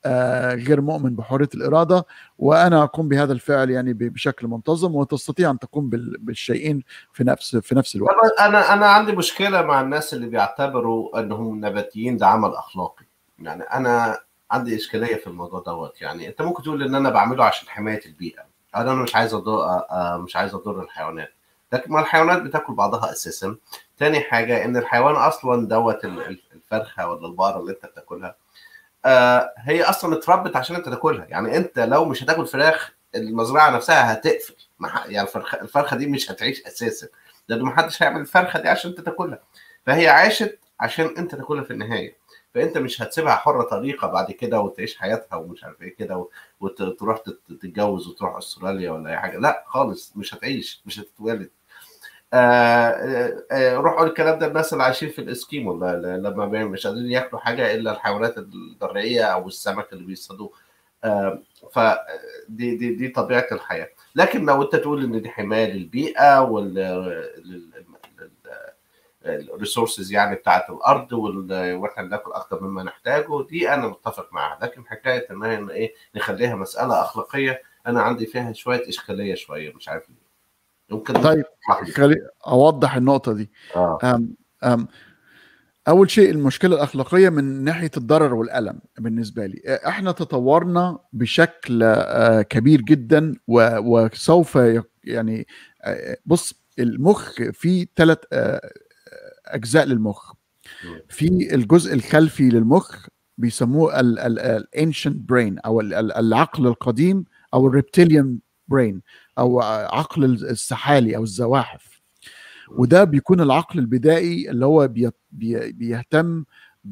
آه غير مؤمن بحريه الاراده وانا اقوم بهذا الفعل يعني ب- بشكل منتظم وتستطيع ان تقوم بال- بالشيئين في نفس في نفس الوقت طبعا انا انا عندي مشكله مع الناس اللي بيعتبروا انهم نباتيين ده عمل اخلاقي يعني انا عندي اشكاليه في الموضوع دوت يعني انت ممكن تقول ان انا بعمله عشان حمايه البيئه انا مش عايز اضر مش عايز اضر الحيوانات لكن ما الحيوانات بتاكل بعضها اساسا تاني حاجه ان الحيوان اصلا دوت ال- الفرخه ولا البقره اللي انت بتاكلها آه، هي اصلا اتربت عشان انت تاكلها يعني انت لو مش هتاكل فراخ المزرعه نفسها هتقفل ما ح- يعني الفرخه الفرخه دي مش هتعيش اساسا لانه ما حدش هيعمل الفرخه دي عشان انت تاكلها فهي عاشت عشان انت تاكلها في النهايه فانت مش هتسيبها حره طريقه بعد كده وتعيش حياتها ومش عارف ايه كده وتروح تتجوز وتروح استراليا ولا اي حاجه لا خالص مش هتعيش مش هتتولد آه، آه، آه، روح قول الكلام ده الناس اللي عايشين في الاسكيمو ل- ل- لما بي- مش قادرين ياكلوا حاجه الا الحيوانات البريه او السمك اللي بيصطادوه آه، فدي دي دي طبيعه الحياه لكن لو انت تقول ان دي حمايه للبيئه والريسورسز يعني بتاعت الارض وال- واحنا بناكل اكتر مما نحتاجه دي انا متفق معاها لكن حكايه ان هي إن ايه نخليها مساله اخلاقيه انا عندي فيها شويه اشكاليه شويه مش عارف ليه يمكن طيب تشرح لي. خلي اوضح النقطه دي اه أم أم اول شيء المشكله الاخلاقيه من ناحيه الضرر والالم بالنسبه لي احنا تطورنا بشكل آه، كبير جدا و- وسوف يك- يعني آه، بص المخ فيه ثلاث اجزاء للمخ في الجزء الخلفي للمخ بيسموه الانشنت برين او ال- ال- العقل القديم او الريبتيليان برين او عقل السحالي او الزواحف وده بيكون العقل البدائي اللي هو بي بي بيهتم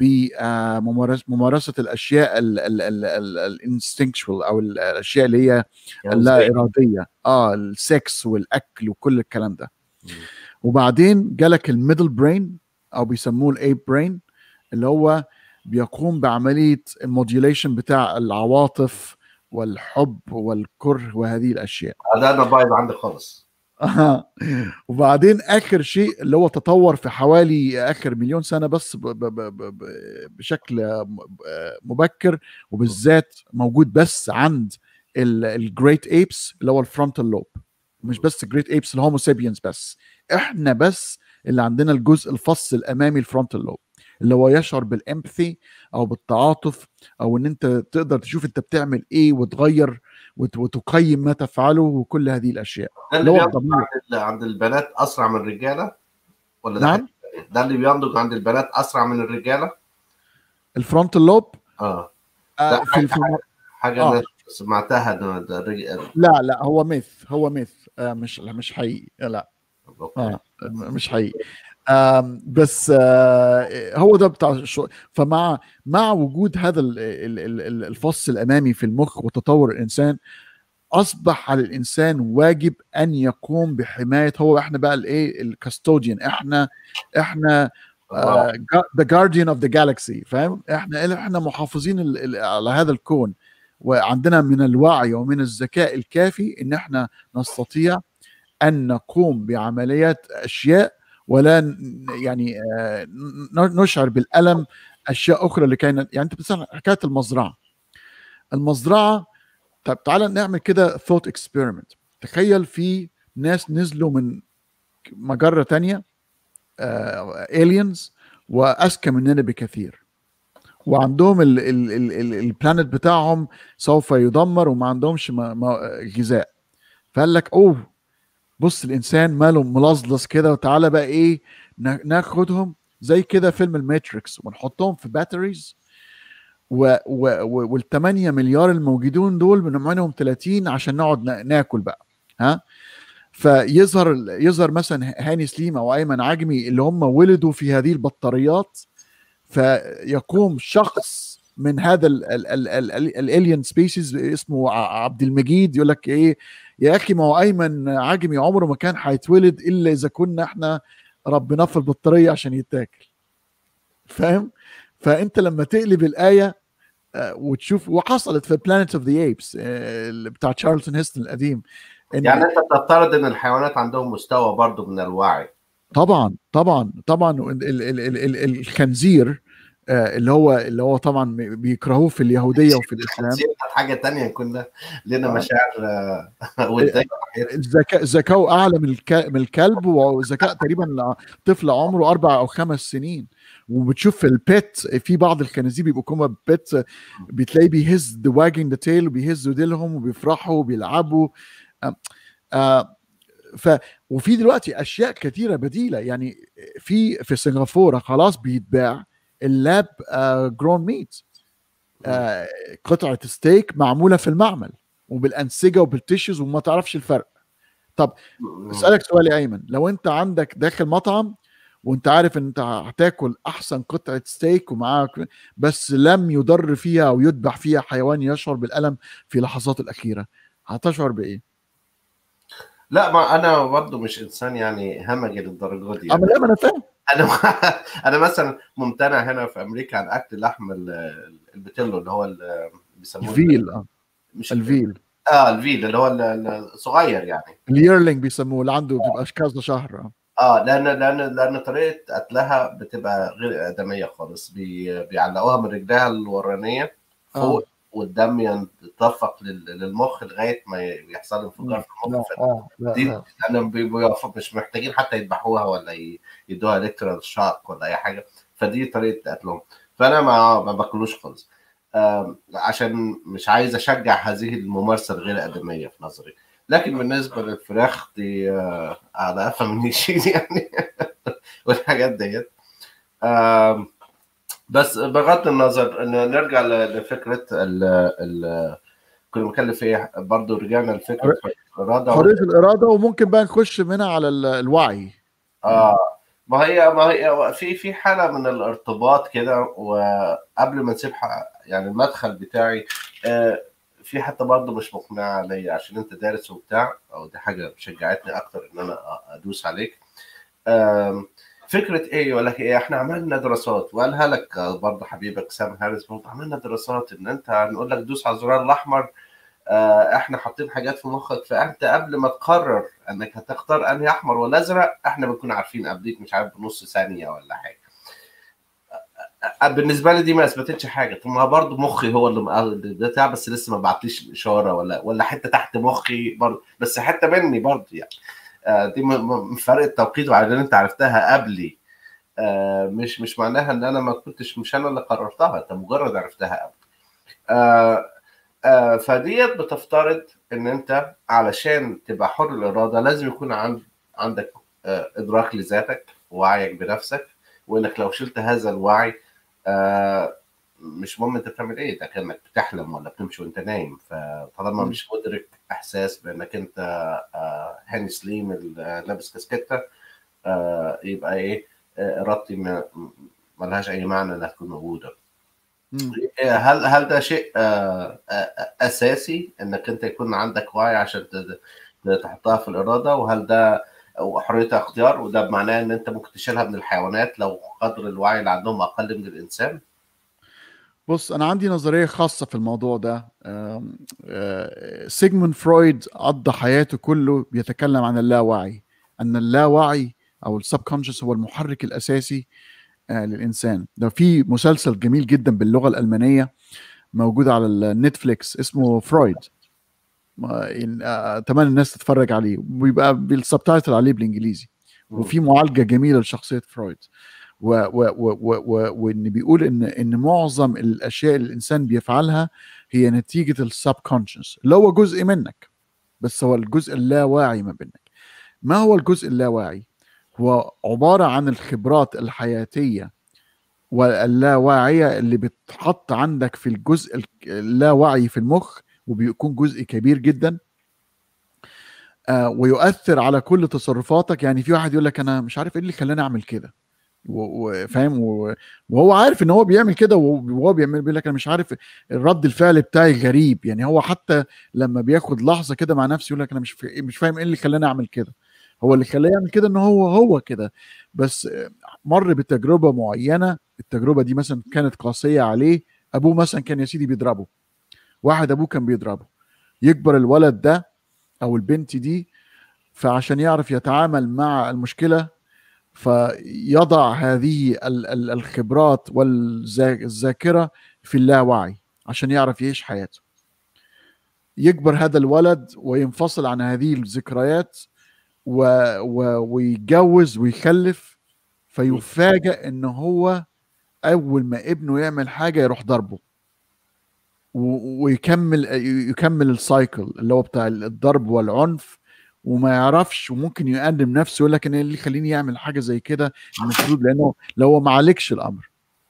بممارسه الاشياء الانستنكشوال او ال- الاشياء اللي هي يعني اللا زي- اراديه اه السكس والاكل وكل الكلام ده مم. وبعدين جالك الميدل برين او بيسموه الاي برين اللي هو بيقوم بعمليه الموديوليشن بتاع العواطف والحب والكره وهذه الاشياء ده انا بايظ عندي خالص آه. وبعدين اخر شيء اللي هو تطور في حوالي اخر مليون سنه بس ب ب ب ب ب بشكل م- مبكر وبالذات موجود بس عند الجريت ايبس اللي هو الفرونتال لوب مش بس الجريت ايبس الهومو سابينز بس احنا بس اللي عندنا الجزء الفص الامامي الفرونتال لوب اللي هو يشعر بالامباثي او بالتعاطف او ان انت تقدر تشوف انت بتعمل ايه وتغير وت- وتقيم ما تفعله وكل هذه الاشياء ده اللي اللي هو بينضج الضمير عند ال- عند البنات اسرع من الرجاله ولا ده نعم حاجة تانية؟ ده اللي بينضج عند البنات اسرع من الرجاله الفرونتال لوب اه آه ده في في الم... حاجه آه. انا سمعتها ده ده الرج- لا لا هو ميث هو ميث آه مش لا مش حقيقي لا أوكي. اه مش حقيقي آم، بس آه هو ده بتاع الشو... فمع مع وجود هذا ال- ال- ال- ال- الفص الامامي في المخ وتطور الانسان اصبح على الانسان واجب ان يقوم بحمايه هو احنا بقى الايه الكاستوديان احنا احنا آه. ذا جارديان اوف ذا جالكسي فاهم احنا احنا محافظين ال- ال- على هذا الكون وعندنا من الوعي ومن الذكاء الكافي ان احنا نستطيع ان نقوم بعمليات اشياء ولا ن- يعني آه، ن- نشعر بالالم اشياء اخرى اللي كانت يعني انت مثلا حكايه المزرعه المزرعه طب تعالى نعمل كده ثوت اكسبيرمنت تخيل في ناس نزلوا من مجره تانية الينز واذكى مننا بكثير وعندهم ال- ال- ال- ال- البلانت بتاعهم سوف يدمر وما عندهمش ما- ما- غذاء فقال لك اوه بص الانسان ماله ملظلظ كده وتعالى بقى ايه نا- ناخدهم زي كده فيلم الماتريكس ونحطهم في باتريز و و و وال8 مليار الموجودين دول بنعملهم 30 عشان نقعد نا- ناكل بقى ها فيظهر يظهر مثلا هاني سليم او ايمن عجمي اللي هم ولدوا في هذه البطاريات فيقوم شخص من هذا الالين سبيسيز اسمه ع- عبد المجيد يقول لك ايه يا اخي ما هو ايمن عجمي عمره ما كان هيتولد الا اذا كنا احنا ربنا في البطاريه عشان يتاكل فاهم فانت لما تقلب الايه آه، وتشوف وحصلت في بلانيت اوف ذا ايبس بتاع تشارلتون هيستون القديم إن يعني انت بتفترض ان الحيوانات عندهم مستوى برضو من الوعي طبعا طبعا طبعا ال- ال- ال- ال- ال- الخنزير آه، اللي هو اللي هو طبعا بيكرهوه في اليهوديه وفي الاسلام الخنزير كانت حاجه تانية كنا لنا آه. مشاعر آه، وديه الذكاء ذكاؤه اعلى من الك... من الكلب وذكاء تقريبا طفل عمره اربع او خمس سنين وبتشوف في البيت في بعض الخنازير بيبقوا كوما بيت بتلاقيه بيهز ذا واجنج ذا تيل وبيهزوا ديلهم وبيفرحوا وبيلعبوا آه آه ف وفي دلوقتي اشياء كثيره بديله يعني في في سنغافوره خلاص بيتباع اللاب جرون ميت قطعه ستيك معموله في المعمل وبالانسجه وبالتشز وما تعرفش الفرق طب اسالك سؤال يا ايمن لو انت عندك داخل مطعم وانت عارف ان انت هتاكل احسن قطعه ستيك ومعاك بس لم يضر فيها او يذبح فيها حيوان يشعر بالالم في لحظات الاخيره هتشعر بايه؟ لا ما انا برضه مش انسان يعني همجي للدرجه دي اما يعني لا ما انا فاهم انا انا مثلا ممتنع هنا في امريكا عن اكل لحم ال- البتلو اللي هو ال- بيسموه الفيل اه مش الفيل اه الفيل اللي هو ال- ال- الصغير يعني اليرلينج بيسموه اللي عنده بيبقى كذا شهر آه. اه لان لان لان طريقه قتلها بتبقى غير ادميه خالص بي بيعلقوها من رجلها الورانيه فوق والدم يتدفق لل- للمخ لغايه ما يحصل انفجار في لا المخ اه لا دي لا لان بيبقوا مش محتاجين حتى يذبحوها ولا ي- يدوها الكترال شاك ولا اي حاجه فدي طريقه قتلهم فانا ما ما باكلوش خالص آم، عشان مش عايز اشجع هذه الممارسه الغير ادميه في نظري لكن بالنسبه للفراخ دي آه، على قفا من يشيل يعني والحاجات ديت آم، بس بغض النظر ان نرجع ل- لفكره ال ال كنا بنتكلم في ايه برضه رجعنا لفكره الاراده حريه الاراده وممكن بقى نخش منها على ال- الوعي اه ما هي ما هي في في حاله من الارتباط كده وقبل ما نسيب ح- يعني المدخل بتاعي آه في حتى برضه مش مقنعه ليا عشان انت دارس وبتاع او دي حاجه شجعتني اكتر ان انا أ- ادوس عليك آم، فكره ايه يقول لك ايه احنا عملنا دراسات وقالها لك برضه حبيبك سام هاريس برضه عملنا دراسات ان انت هنقول لك دوس على الزرار الاحمر آه، احنا حاطين حاجات في مخك فانت قبل ما تقرر انك هتختار انهي احمر ولا ازرق احنا بنكون عارفين قبليك مش عارف بنص ثانيه ولا حاجه آه، بالنسبه لي دي ما اثبتتش حاجه طب ما برضه مخي هو اللي مقل- ده بتاع بس لسه ما بعتليش اشاره ولا ولا حته تحت مخي برضه بس حته مني برضه يعني آه، دي م- م- فرق التوقيت وبعدين انت عرفتها قبلي آه، مش مش معناها ان انا ما كنتش مش انا اللي قررتها انت مجرد عرفتها قبل آه، آه، فديت بتفترض ان انت علشان تبقى حر الاراده لازم يكون عند عندك آه، ادراك لذاتك ووعيك بنفسك وانك لو شلت هذا الوعي آه، مش مهم انت بتعمل ايه ده كانك بتحلم ولا بتمشي وانت نايم فطالما م. مش مدرك احساس بانك انت آه، هاني سليم اللي لابس كاسكته آه، يبقى ايه آه، ارادتي ما- ملهاش اي معنى انها تكون موجوده مم. هل هل ده شيء آه، آه، اساسي انك انت يكون عندك وعي عشان ت- ت- تحطها في الاراده وهل ده حريه اختيار وده بمعناه ان انت ممكن تشيلها من الحيوانات لو قدر الوعي اللي عندهم اقل من الانسان بص انا عندي نظريه خاصه في الموضوع ده آم، آه، سيجموند فرويد قضى حياته كله بيتكلم عن اللاوعي ان اللاوعي او السبكونشس هو المحرك الاساسي آه، للانسان ده في مسلسل جميل جدا باللغه الالمانيه موجود على النتفليكس اسمه فرويد ما- ين- آه، اتمنى الناس تتفرج عليه ويبقى بالسبتايتل عليه بالانجليزي وفي معالجه جميله لشخصيه فرويد و و و و و وان بيقول ان ان معظم الاشياء اللي الانسان بيفعلها هي نتيجه السب كونشس اللي هو جزء منك بس هو الجزء اللاواعي ما بينك ما هو الجزء اللاواعي هو عباره عن الخبرات الحياتيه واللاواعيه اللي بتحط عندك في الجزء ال- اللاواعي في المخ وبيكون جزء كبير جدا آه ويؤثر على كل تصرفاتك يعني في واحد يقول لك انا مش عارف ايه اللي خلاني اعمل كده و- وفاهم و- وهو عارف ان هو بيعمل كده وهو بيعمل بيقول لك انا مش عارف الرد الفعل بتاعي غريب يعني هو حتى لما بياخد لحظه كده مع نفسه يقول لك انا مش في- مش فاهم ايه اللي خلاني اعمل كده هو اللي خلاه يعمل كده ان هو هو كده بس آه، مر بتجربه معينه التجربه دي مثلا كانت قاسيه عليه ابوه مثلا كان يا سيدي بيضربه واحد ابوه كان بيضربه يكبر الولد ده او البنت دي فعشان يعرف يتعامل مع المشكله فيضع هذه ال- ال- الخبرات والذاكره في اللاوعي عشان يعرف يعيش حياته يكبر هذا الولد وينفصل عن هذه الذكريات و... و... ويتجوز ويخلف فيفاجأ ان هو اول ما ابنه يعمل حاجه يروح ضربه و- ويكمل يكمل السايكل اللي هو بتاع الضرب والعنف وما يعرفش وممكن يقدم نفسه يقول لك انا إيه اللي يخليني يعمل حاجه زي كده المفروض لانه لو هو ما عليكش الامر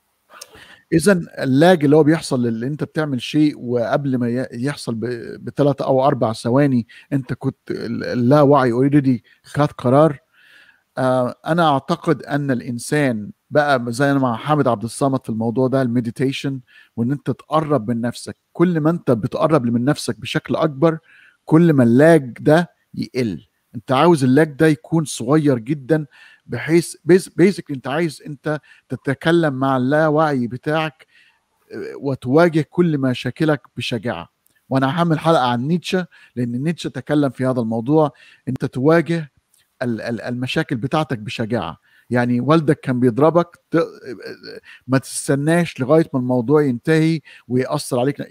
اذا اللاج اللي هو بيحصل اللي انت بتعمل شيء وقبل ما ي- يحصل بثلاث او اربع ثواني انت كنت اللاوعي اوريدي خد قرار آه، انا اعتقد ان الانسان بقى زي انا مع حامد عبد الصمد في الموضوع ده المديتيشن وان انت تقرب من نفسك كل ما انت بتقرب من نفسك بشكل اكبر كل ما اللاج ده يقل انت عاوز اللاج ده يكون صغير جدا بحيث بيزك انت عايز انت تتكلم مع اللاوعي بتاعك آه، وتواجه كل مشاكلك بشجاعه وانا هعمل حلقه عن نيتشه لان نيتشه تكلم في هذا الموضوع انت تواجه المشاكل بتاعتك بشجاعه يعني والدك كان بيضربك ما تستناش لغايه ما الموضوع ينتهي ويأثر عليك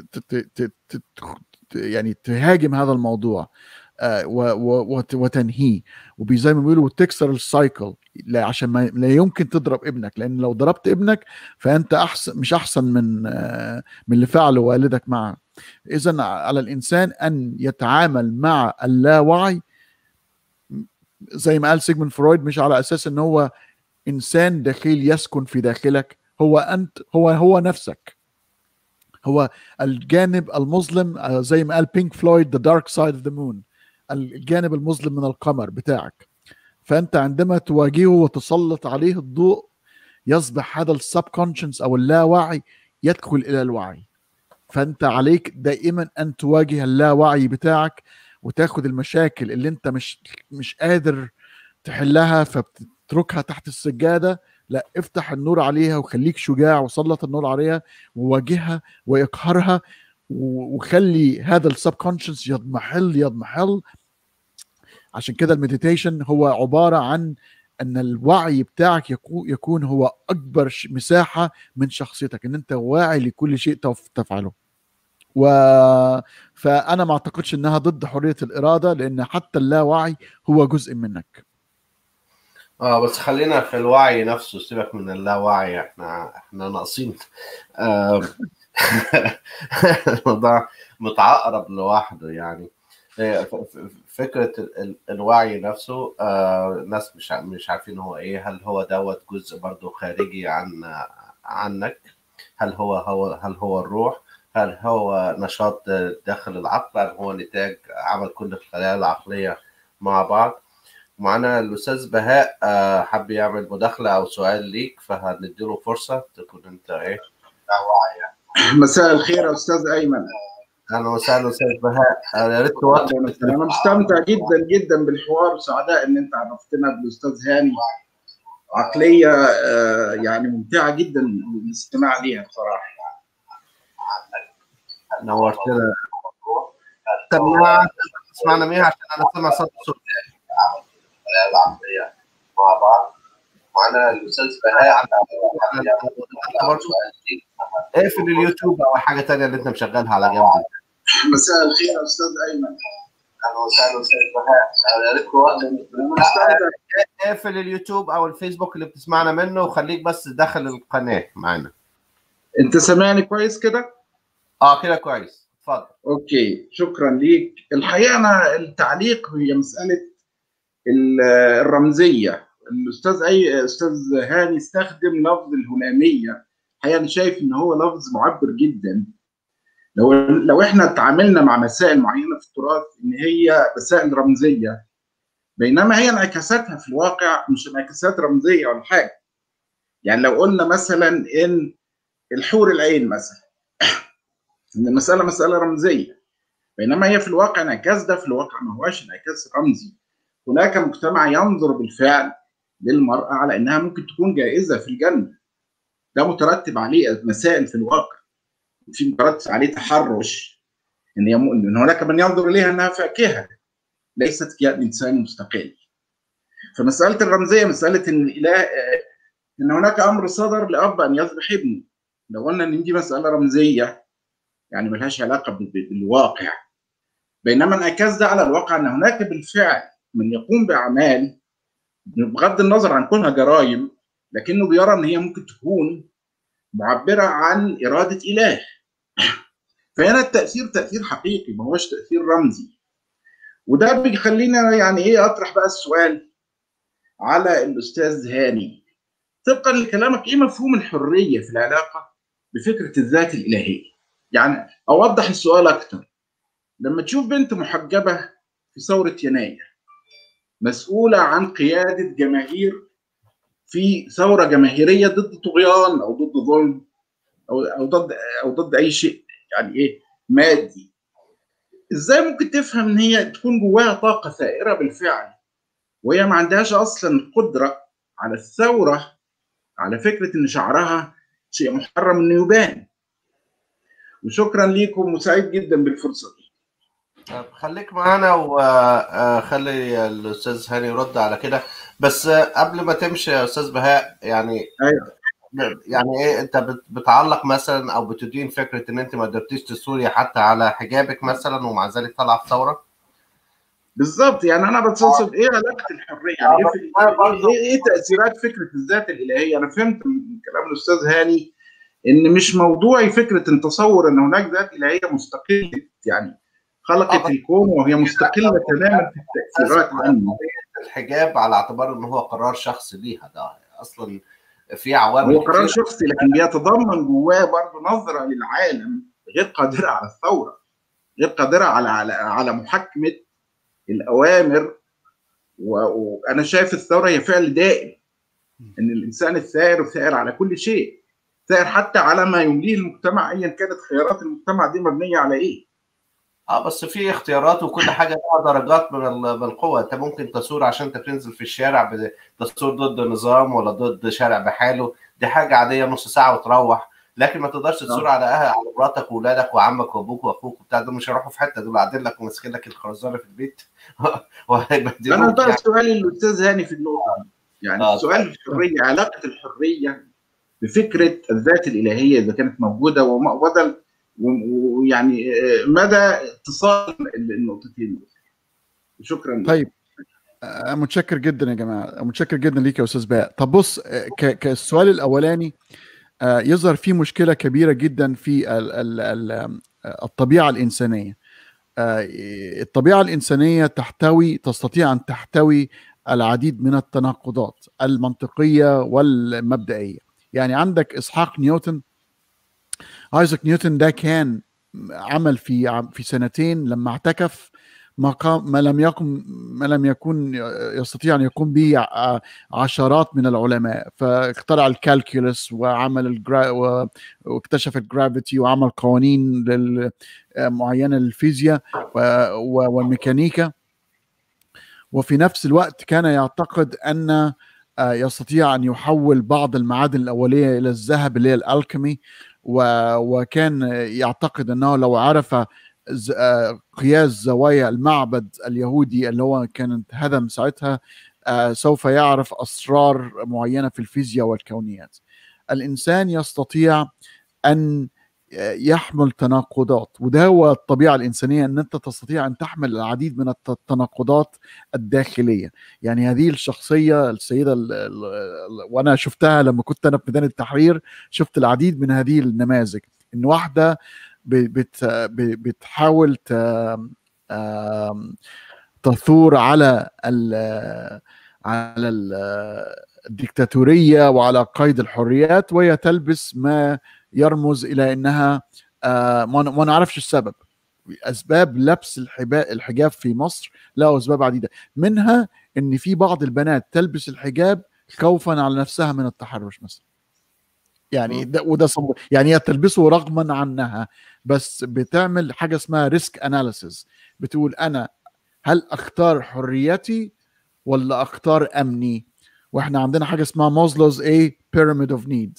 يعني تهاجم هذا الموضوع آه، وتنهيه وزي ما بيقولوا تكسر السايكل عشان ما لا يمكن تضرب ابنك لان لو ضربت ابنك فانت احسن مش احسن من آه، من اللي فعله والدك معه اذا على الانسان ان يتعامل مع اللاوعي زي ما قال سيجموند فرويد مش على اساس ان هو انسان دخيل يسكن في داخلك هو انت هو هو نفسك هو الجانب المظلم آه، زي ما قال بينك فلويد ذا دارك سايد اوف ذا مون الجانب المظلم من القمر بتاعك فانت عندما تواجهه وتسلط عليه الضوء يصبح هذا السب كونشنس او اللاوعي يدخل الى الوعي فانت عليك دائما ان تواجه اللاوعي بتاعك وتاخد المشاكل اللي انت مش مش قادر تحلها فبتتركها تحت السجاده لا افتح النور عليها وخليك شجاع وسلط النور عليها وواجهها واقهرها وخلي هذا السب كونشنس يضمحل يضمحل عشان كده المديتيشن هو عباره عن ان الوعي بتاعك يكون هو اكبر مساحه من شخصيتك ان انت واعي لكل شيء تفعله و فانا ما اعتقدش انها ضد حريه الاراده لان حتى اللاوعي هو جزء منك اه بس خلينا في الوعي نفسه سيبك من اللاوعي احنا احنا ناقصين الموضوع متعقرب لوحده يعني فكره الوعي نفسه آه ناس مش مش عارفين هو ايه هل هو دوت جزء برضه خارجي عن عنك هل هو هو هل هو الروح هل هو نشاط داخل العقل هل هو نتاج عمل كل الخلايا العقليه مع بعض معانا الاستاذ بهاء آه، حب يعمل مداخله او سؤال ليك فهنديله فرصه تكون انت ايه مساء الخير يا استاذ ايمن اهلا وسهلا استاذ بهاء يا ريت انا مستمتع جدا جدا بالحوار وسعداء ان انت عرفتنا بالاستاذ هاني عقليه آه، يعني ممتعه جدا الاستماع ليها بصراحه نورتنا سمعنا سمعنا مين عشان انا سامع صوت الصوت العقليه مع بعض معنا الاستاذ بهاء اقفل اليوتيوب او حاجه ثانيه اللي انت مشغلها على جنب مساء الخير يا استاذ ايمن اهلا وسهلا استاذ بهاء يا ريت اقفل اليوتيوب او الفيسبوك اللي بتسمعنا منه وخليك بس داخل القناه معانا انت سامعني كويس كده؟ اه كده كويس اتفضل اوكي شكرا ليك الحقيقه انا التعليق هي مساله الرمزيه الاستاذ اي استاذ هاني استخدم لفظ الهلاميه الحقيقه انا شايف ان هو لفظ معبر جدا لو لو احنا تعاملنا مع مسائل معينه في التراث ان هي مسائل رمزيه بينما هي انعكاساتها في الواقع مش انعكاسات رمزيه ولا حاجه يعني لو قلنا مثلا ان الحور العين مثلا ان المساله مساله رمزيه بينما هي في الواقع انعكاس ده في الواقع ما هواش انعكاس رمزي هناك مجتمع ينظر بالفعل للمراه على انها ممكن تكون جائزه في الجنه ده مترتب عليه مسائل في الواقع في مترتب عليه تحرش ان ان هناك من ينظر اليها انها فاكهه ليست كإنسان مستقل فمساله الرمزيه مساله ان الاله ان هناك امر صدر لاب ان يذبح ابنه لو قلنا ان دي مساله رمزيه يعني ملهاش علاقه بالواقع بينما انعكاس ده على الواقع ان هناك بالفعل من يقوم باعمال بغض النظر عن كونها جرائم لكنه بيرى ان هي ممكن تكون معبره عن اراده اله فهنا التاثير تاثير حقيقي ما هوش تاثير رمزي وده بيخلينا يعني ايه اطرح بقى السؤال على الاستاذ هاني طبقا لكلامك ايه مفهوم الحريه في العلاقه بفكره الذات الالهيه يعني اوضح السؤال اكتر لما تشوف بنت محجبه في ثوره يناير مسؤوله عن قياده جماهير في ثوره جماهيريه ضد طغيان او ضد ظلم او او ضد او ضد اي شيء يعني ايه مادي ازاي ممكن تفهم ان هي تكون جواها طاقه ثائره بالفعل وهي ما عندهاش اصلا قدره على الثوره على فكره ان شعرها شيء محرم انه يبان وشكرا ليكم وسعيد جدا بالفرصه دي طب خليك معانا وخلي الاستاذ هاني يرد على كده بس قبل ما تمشي يا استاذ بهاء يعني ايوه يعني ايه انت بت- بتعلق مثلا او بتدين فكره ان انت ما قدرتيش تثوري حتى على حجابك مثلا ومع ذلك طلع في ثوره بالظبط يعني انا بتصل ايه علاقه الحريه يعني ايه, في- ايه ايه تاثيرات فكره الذات الالهيه انا فهمت من كلام الاستاذ هاني ان مش موضوعي فكره ان تصور ان هناك ذات الهيه مستقله يعني خلقت الكون وهي مستقله تماما في التاثيرات عنه الحجاب على اعتبار ان هو قرار شخصي ليها ده اصلا في عوامل هو قرار كتير. شخصي لكن بيتضمن جواه برضه نظره للعالم غير قادره على الثوره غير قادره على على على محاكمه الاوامر و- وانا شايف الثوره هي فعل دائم ان الانسان الثائر ثائر على كل شيء ثائر حتى على ما يمليه المجتمع ايا كانت خيارات المجتمع دي مبنيه على ايه اه بس في اختيارات وكل حاجه لها درجات من ال- من القوه انت ممكن تثور عشان انت بتنزل في الشارع تثور ضد نظام ولا ضد شارع بحاله دي حاجه عاديه نص ساعه وتروح لكن ما تقدرش تثور على اهل على مراتك واولادك وعمك وابوك واخوك وبتاع دول مش هيروحوا في حته دول قاعدين لك وماسكين لك الخرزانه في البيت انا وهيبهدلوك بقى يعني. سؤالي للاستاذ هاني في النقطه دي يعني آه. سؤال الحريه علاقه الحريه بفكره الذات الالهيه اذا كانت موجوده وما- ومدى ويعني آه، مدى اتصال النقطتين دول شكرا طيب آه، متشكر جدا يا جماعه متشكر جدا ليك يا استاذ بهاء طب بص آه، ك- كالسؤال الاولاني آه، يظهر فيه مشكله كبيره جدا في ال- ال- ال- آه، الطبيعه الانسانيه آه، الطبيعه الانسانيه تحتوي تستطيع ان تحتوي العديد من التناقضات المنطقيه والمبدئيه يعني عندك اسحاق نيوتن ايزاك نيوتن ده كان عمل في في سنتين لما اعتكف ما قام ما لم يكن ما لم يكن يستطيع ان يقوم به ع- عشرات من العلماء فاخترع الكالكولس وعمل الجرا و- واكتشف الجرافيتي وعمل قوانين لل- معينه للفيزياء و- و- والميكانيكا وفي نفس الوقت كان يعتقد ان آه، يستطيع ان يحول بعض المعادن الاوليه الى الذهب اللي هي الالكيمي و- وكان يعتقد انه لو عرف ز- آه، قياس زوايا المعبد اليهودي اللي هو كان انهدم ساعتها آه، سوف يعرف اسرار معينه في الفيزياء والكونيات. الانسان يستطيع ان آه، يحمل تناقضات وده هو الطبيعه الانسانيه ان انت تستطيع ان تحمل العديد من الت- التناقضات الداخليه يعني هذه الشخصيه السيده ال ال ال وانا شفتها لما كنت انا في ميدان التحرير شفت العديد من هذه النماذج ان واحده ب- بت ب- بتحاول ت- آم، تثور على ال على ال- الديكتاتوريه وعلى قيد الحريات وهي تلبس ما يرمز الى انها آه، ما ما نعرفش السبب اسباب لبس الحبا- الحجاب في مصر له اسباب عديده منها ان في بعض البنات تلبس الحجاب خوفا على نفسها من التحرش مثلا يعني ده وده صب... يعني هي تلبسه رغما عنها بس بتعمل حاجه اسمها ريسك اناليسيز بتقول انا هل اختار حريتي ولا اختار امني واحنا عندنا حاجه اسمها موزلوز ايه بيراميد اوف نيد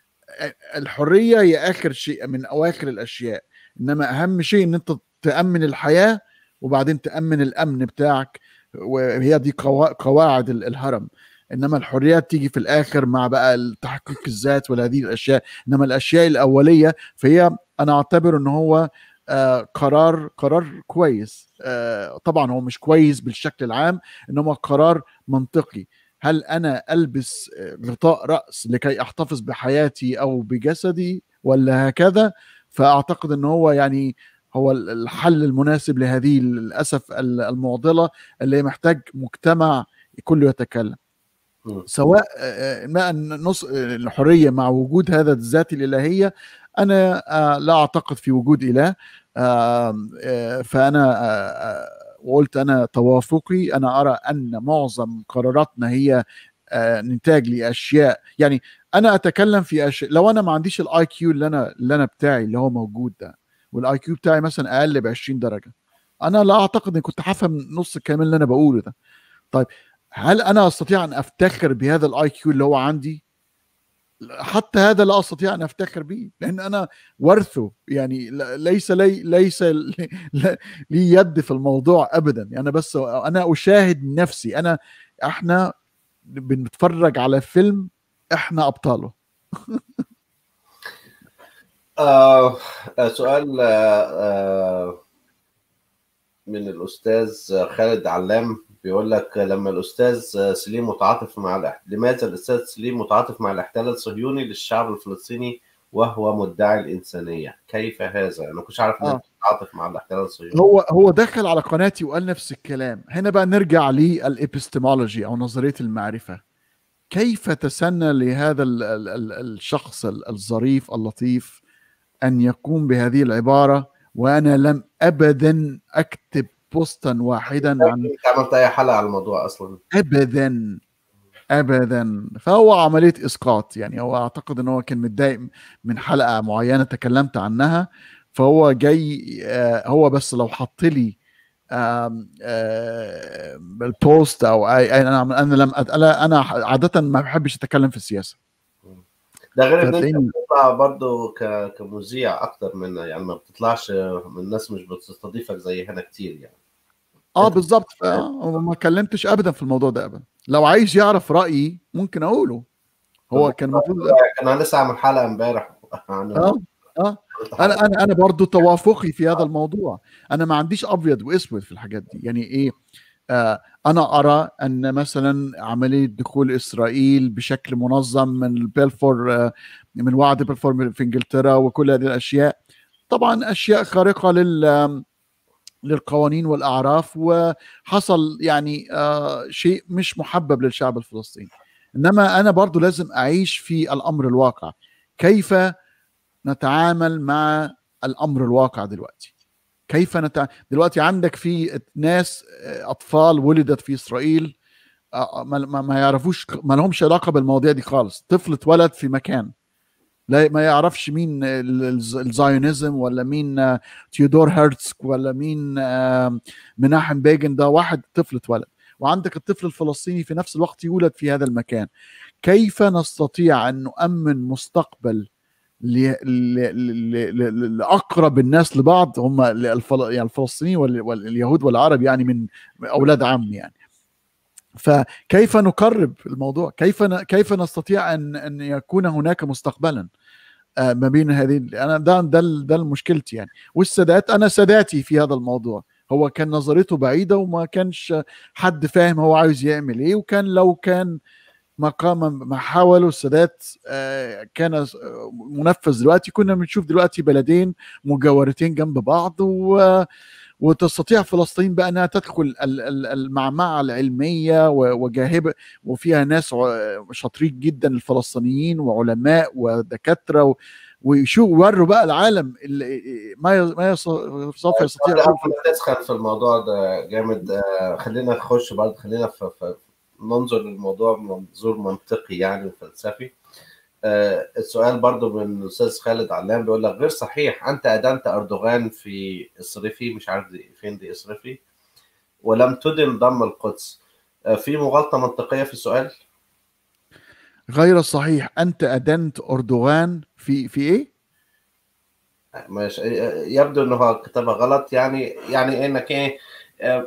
الحريه هي اخر شيء من اواخر الاشياء انما اهم شيء ان انت تامن الحياه وبعدين تامن الامن بتاعك وهي دي قوا- قواعد ال- الهرم انما الحريات تيجي في الاخر مع بقى تحقيق الذات وهذه الاشياء انما الاشياء الاوليه فهي انا اعتبر ان هو آه قرار قرار كويس آه طبعا هو مش كويس بالشكل العام انما قرار منطقي هل انا البس آه، غطاء راس لكي احتفظ بحياتي او بجسدي ولا هكذا فاعتقد ان هو يعني هو ال- الحل المناسب لهذه للاسف ال- المعضله اللي محتاج مجتمع كله يتكلم م. سواء آه، ما نص آه، الحريه مع وجود هذا الذات الالهيه انا آه، لا اعتقد في وجود اله آم، آه، فانا آه، آه، وقلت انا توافقي انا ارى ان معظم قراراتنا هي آه، نتاج لاشياء يعني انا اتكلم في اشياء لو انا ما عنديش الاي كيو اللي انا اللي انا بتاعي اللي هو موجود ده والاي كيو بتاعي مثلا اقل ب 20 درجه انا لا اعتقد اني كنت هفهم نص الكلام اللي انا بقوله ده طيب هل انا استطيع ان افتخر بهذا الاي كيو اللي هو عندي حتى هذا لا استطيع ان افتخر به لان انا ورثه يعني ل- ليس لي ليس ل- ل- لي يد في الموضوع ابدا يعني انا بس انا اشاهد نفسي انا احنا بنتفرج على فيلم احنا ابطاله آه آه، سؤال آه آه من الأستاذ خالد علام بيقول لك لما الأستاذ سليم متعاطف مع الاح... لماذا الأستاذ سليم متعاطف مع الاحتلال الصهيوني للشعب الفلسطيني وهو مدعي الإنسانية كيف هذا؟ أنا ما كنتش عارف إنك آه. متعاطف مع الاحتلال الصهيوني هو هو دخل على قناتي وقال نفس الكلام هنا بقى نرجع للإبستمولوجي او نظريه المعرفه كيف تسنى لهذا ال ال ال الشخص ال- الظريف اللطيف ان يقوم بهذه العباره وانا لم ابدا اكتب بوستا واحدا عن أنت عملت أي حلقة على الموضوع أصلا ابدا ابدا فهو عمليه اسقاط يعني هو اعتقد ان هو كان متضايق من حلقه معينه تكلمت عنها فهو جاي آه، هو بس لو حط لي آم، آه، البوست او أي- أي- انا انا لم أت- انا أنا عاده ما بحبش اتكلم في السياسه ده غير إن أنت فتلاقيني بتطلع برضه ك... كمذيع أكتر من يعني ما بتطلعش من الناس مش بتستضيفك زي هنا كتير يعني اه أنت بالظبط ف- ما كلمتش ابدا في الموضوع ده ابدا لو عايز يعرف رايي ممكن اقوله هو كان المفروض انا لسه عامل حلقه امبارح عن اه اه انا انا انا برضه توافقي في هذا الموضوع انا ما عنديش ابيض واسود في الحاجات دي يعني ايه آه انا ارى ان مثلا عمليه دخول اسرائيل بشكل منظم من البلفور آه من وعد بلفور في انجلترا وكل هذه الاشياء طبعا اشياء خارقه لل آم، للقوانين والاعراف وحصل يعني آه شيء مش محبب للشعب الفلسطيني انما انا برضو لازم اعيش في الامر الواقع كيف نتعامل مع الامر الواقع دلوقتي كيف نتع... دلوقتي عندك في ناس آه، اطفال ولدت في اسرائيل آه، ما, ما ما يعرفوش ما لهمش علاقه بالمواضيع دي خالص طفل اتولد في مكان لا ما يعرفش مين ال- ال- الزايونيزم ولا مين آه، تيودور هرتسك ولا مين آه، مناحم بيجن ده واحد طفل اتولد وعندك الطفل الفلسطيني في نفس الوقت يولد في هذا المكان كيف نستطيع ان نؤمن مستقبل ل- ل- ل- ل- لاقرب الناس لبعض هم الفل... يعني الفلسطينيين وال- واليهود والعرب يعني من اولاد عم يعني فكيف نقرب الموضوع كيف ن... كيف نستطيع ان ان يكون هناك مستقبلا آه، ما بين هذه انا ده ده ده مشكلتي يعني والسادات انا ساداتي في هذا الموضوع هو كان نظريته بعيده وما كانش حد فاهم هو عاوز يعمل ايه وكان لو كان ما قام ما حاولوا السادات آه، كان آه، منفذ دلوقتي كنا بنشوف دلوقتي بلدين مجاورتين جنب بعض و وتستطيع فلسطين بقى انها تدخل ال- ال- المعمعه العلميه و- وجاهبه وفيها ناس ع- شاطرين جدا الفلسطينيين وعلماء ودكاتره و- ويشوف وروا بقى العالم ال- ما ي- ما يص- سوف يستطيع قبل ما تسخن في الموضوع ده جامد آه، خلينا نخش برضه خلينا في في- ننظر للموضوع بمنظور منطقي يعني وفلسفي آه، السؤال برضه من الاستاذ خالد علام بيقول لك غير صحيح انت ادنت اردوغان في اصرفي مش عارف دي فين دي اصرفي ولم تدن ضم القدس آه، في مغالطه منطقيه في السؤال غير صحيح انت ادنت اردوغان في في ايه؟ مش يبدو انه هو كتبها غلط يعني يعني انك ايه آه،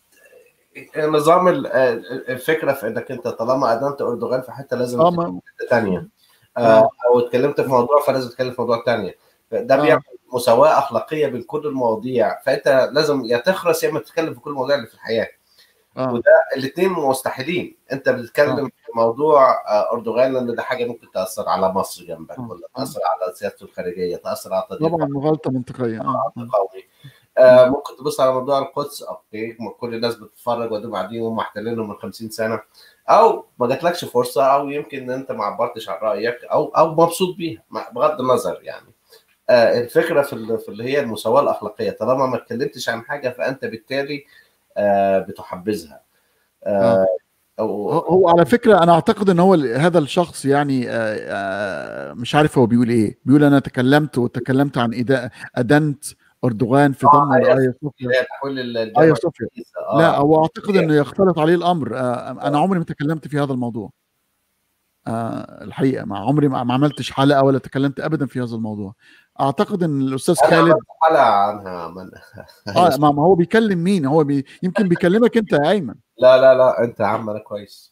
نظام ال- آه، الفكره في انك انت طالما ادنت اردوغان في حته لازم اه تتكلم ما- في حته ثانيه او اتكلمت في موضوع فلازم تتكلم في موضوع ثانيه ده آه. بيعمل مساواه اخلاقيه بين كل المواضيع فانت لازم يا تخرس يا اما تتكلم في كل المواضيع اللي في الحياه اه الاثنين مستحيلين انت بتتكلم في موضوع آه، اردوغان لان ده حاجه ممكن تاثر على مصر جنبك آه. ولا تاثر على سياسته الخارجيه تاثر على تدبير طبعا مغالطه منطقيه اه آه. قومي آه ممكن تبص على موضوع القدس اوكي ما كل الناس بتتفرج وادوم قاعدين هم محتلينهم من 50 سنه او ما جاتلكش فرصه او يمكن ان انت ما عبرتش عن رايك او او مبسوط بيها مع- بغض النظر يعني آه الفكره في ال- في اللي هي المساواه الاخلاقيه طالما ما اتكلمتش عن حاجه فانت بالتالي آه بتحبذها آه هو أو هو على فكره انا اعتقد ان هو ال- هذا الشخص يعني آه، آه، مش عارف هو بيقول ايه بيقول انا تكلمت وتكلمت عن إداء ادنت اردوغان في آه، ضم آيا ايا صوفيا اللي هي تحويل الجامعة ايا صوفيا الكنيسة. آه. لا هو اعتقد انه يختلط عليه الامر آه، انا عمري ما تكلمت في هذا الموضوع آه، الحقيقه ما عمري ما ما عملتش حلقه ولا تكلمت ابدا في هذا الموضوع اعتقد ان الاستاذ انا خالد عملت حلقة عنها من... اه ما ما هو بيكلم مين هو بي يمكن بيكلمك انت يا ايمن لا لا لا انت يا عم انا كويس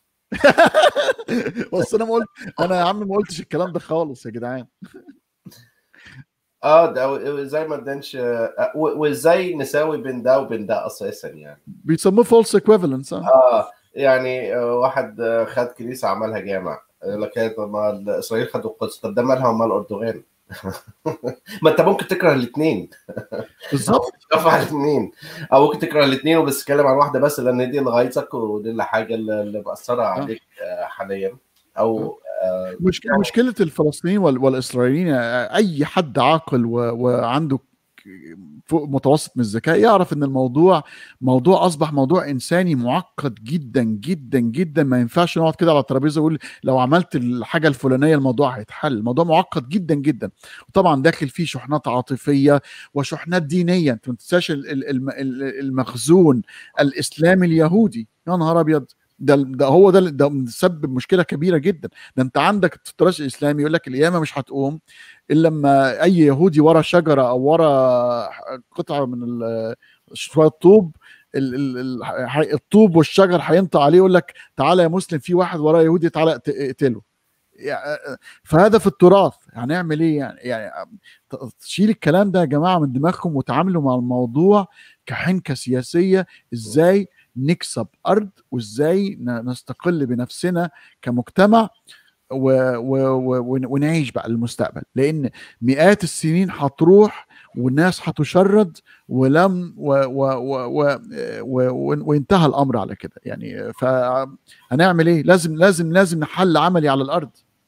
بس انا ما قلت انا يا عم ما قلتش الكلام ده خالص يا جدعان اه ده زي ما ادانش آه، و- وازاي نساوي بين ده وبين ده اساسا يعني بيسموه فولس ايكويفالنس اه يعني آه، واحد آه، خد كنيسه عملها جامع يقول لك إيه، طب ما اسرائيل خدوا القدس طب ده مالها ومال اردوغان ما انت ممكن تكره الاثنين بالظبط تكره على الاثنين او ممكن تكره الاثنين وبس تتكلم عن واحده بس لان دي اللي غايظك ودي الحاجه اللي اللي مأثره عليك آه، حاليا او آه، مشك... مشكله الفلسطينيين وال... والاسرائيليين آه، اي حد عاقل و... وعنده ك- فوق متوسط من الذكاء يعرف ان الموضوع موضوع اصبح موضوع انساني معقد جدا جدا جدا ما ينفعش نقعد كده على الترابيزه ونقول لو عملت الحاجه الفلانيه الموضوع هيتحل الموضوع معقد جدا جدا وطبعا داخل فيه شحنات عاطفيه وشحنات دينيه انت ما تنساش ال- ال- الم- ال- المخزون الاسلامي اليهودي يا نهار ابيض ده ده هو ده ده مسبب مشكله كبيره جدا ده انت عندك في التراث الاسلامي يقول لك القيامه مش هتقوم الا لما اي يهودي ورا شجره او ورا قطعه من ال- شويه طوب ال- ال- ال- ح- الطوب والشجر هينطق عليه يقول لك تعالى يا مسلم في واحد وراه يهودي تعالى اقت- اقتله يعني فهذا في التراث هنعمل ايه يعني يعني ت- تشيل الكلام ده يا جماعه من دماغكم وتعاملوا مع الموضوع كحنكه سياسيه ازاي نكسب ارض وازاي ن- نستقل بنفسنا كمجتمع و و و ون- ونعيش بقى المستقبل لان مئات السنين هتروح والناس هتشرد ولم و و و و و وانتهى الامر على كده يعني فهنعمل ايه لازم لازم لازم نحل عملي على الارض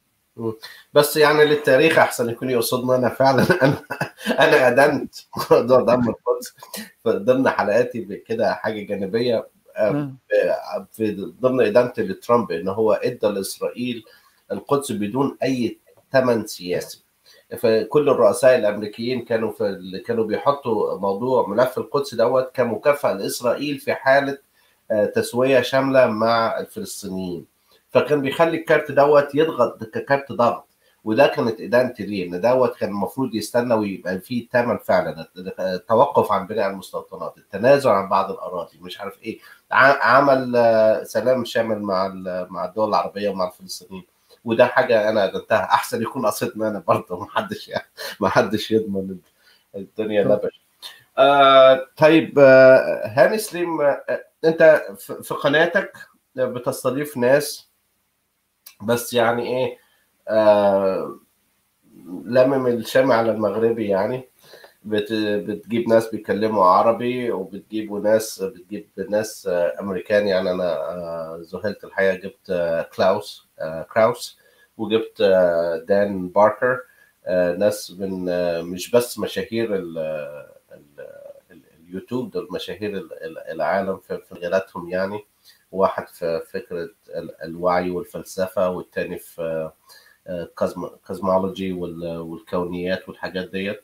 بس يعني للتاريخ احسن يكون يقصدنا انا فعلا انا انا ادنت موضوع دم القدس في ضمن حلقاتي كده حاجه جانبيه آه، في ضمن ادانتي لترامب ان هو ادى لاسرائيل القدس بدون اي ثمن سياسي فكل الرؤساء الامريكيين كانوا في اللي كانوا بيحطوا موضوع ملف القدس دوت كمكافاه لاسرائيل في حاله آه، تسويه شامله مع الفلسطينيين فكان بيخلي الكارت دوت يضغط ككارت ضغط وده كانت ادانتي ليه ان دوت كان المفروض يستنى ويبقى فيه ثمن فعلا التوقف عن بناء المستوطنات التنازل عن بعض الاراضي مش عارف ايه ع- عمل آه، سلام شامل مع ال- مع الدول العربيه ومع الفلسطينيين وده حاجه انا ادنتها احسن يكون قصدنا انا برضه ما حدش ما حدش يضمن الدنيا لبش آه طيب آه هاني سليم آه انت في في قناتك بتستضيف ناس بس يعني ايه آه لمم الشام على المغربي يعني بت بتجيب ناس بيتكلموا عربي وبتجيبوا ناس بتجيب ناس آه، امريكان يعني انا آه، ذهلت الحقيقه جبت آه، كلاوس آه، كراوس وجبت آه، دان باركر آه، ناس من آه، مش بس مشاهير ال- ال- ال- اليوتيوب دول مشاهير ال- ال- العالم في في مجالاتهم يعني واحد في فكره ال- الوعي والفلسفه والتاني في كازمولوجي والكونيات والحاجات ديت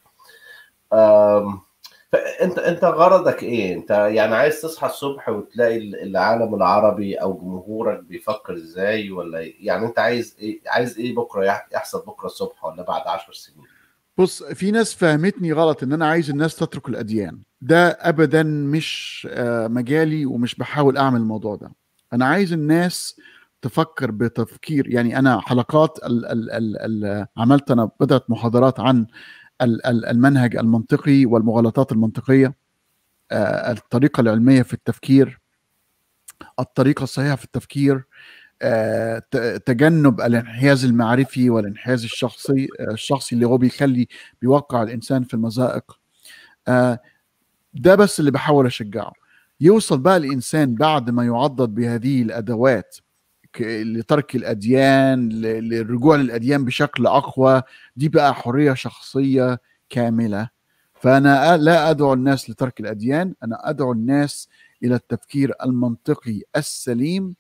أم، فانت انت غرضك ايه؟ انت يعني عايز تصحى الصبح وتلاقي العالم العربي او جمهورك بيفكر ازاي ولا إيه؟ يعني انت عايز ايه عايز ايه بكره يح- يحصل بكره الصبح ولا بعد عشر سنين؟ بص في ناس فهمتني غلط ان انا عايز الناس تترك الاديان ده ابدا مش آه، مجالي ومش بحاول اعمل الموضوع ده انا عايز الناس تفكر بتفكير يعني انا حلقات ال ال ال ال عملت انا بدات محاضرات عن ال- ال- المنهج المنطقي والمغالطات المنطقيه آه، الطريقه العلميه في التفكير الطريقه الصحيحه في التفكير آه، ت- تجنب الانحياز المعرفي والانحياز الشخصي آه، الشخصي اللي هو بيخلي بيوقع الانسان في المزائق آه، ده بس اللي بحاول اشجعه يوصل بقى الانسان بعد ما يعضد بهذه الادوات ك- لترك الاديان ل- للرجوع للاديان بشكل اقوى دي بقى حريه شخصيه كامله فانا لا ادعو الناس لترك الاديان انا ادعو الناس الى التفكير المنطقي السليم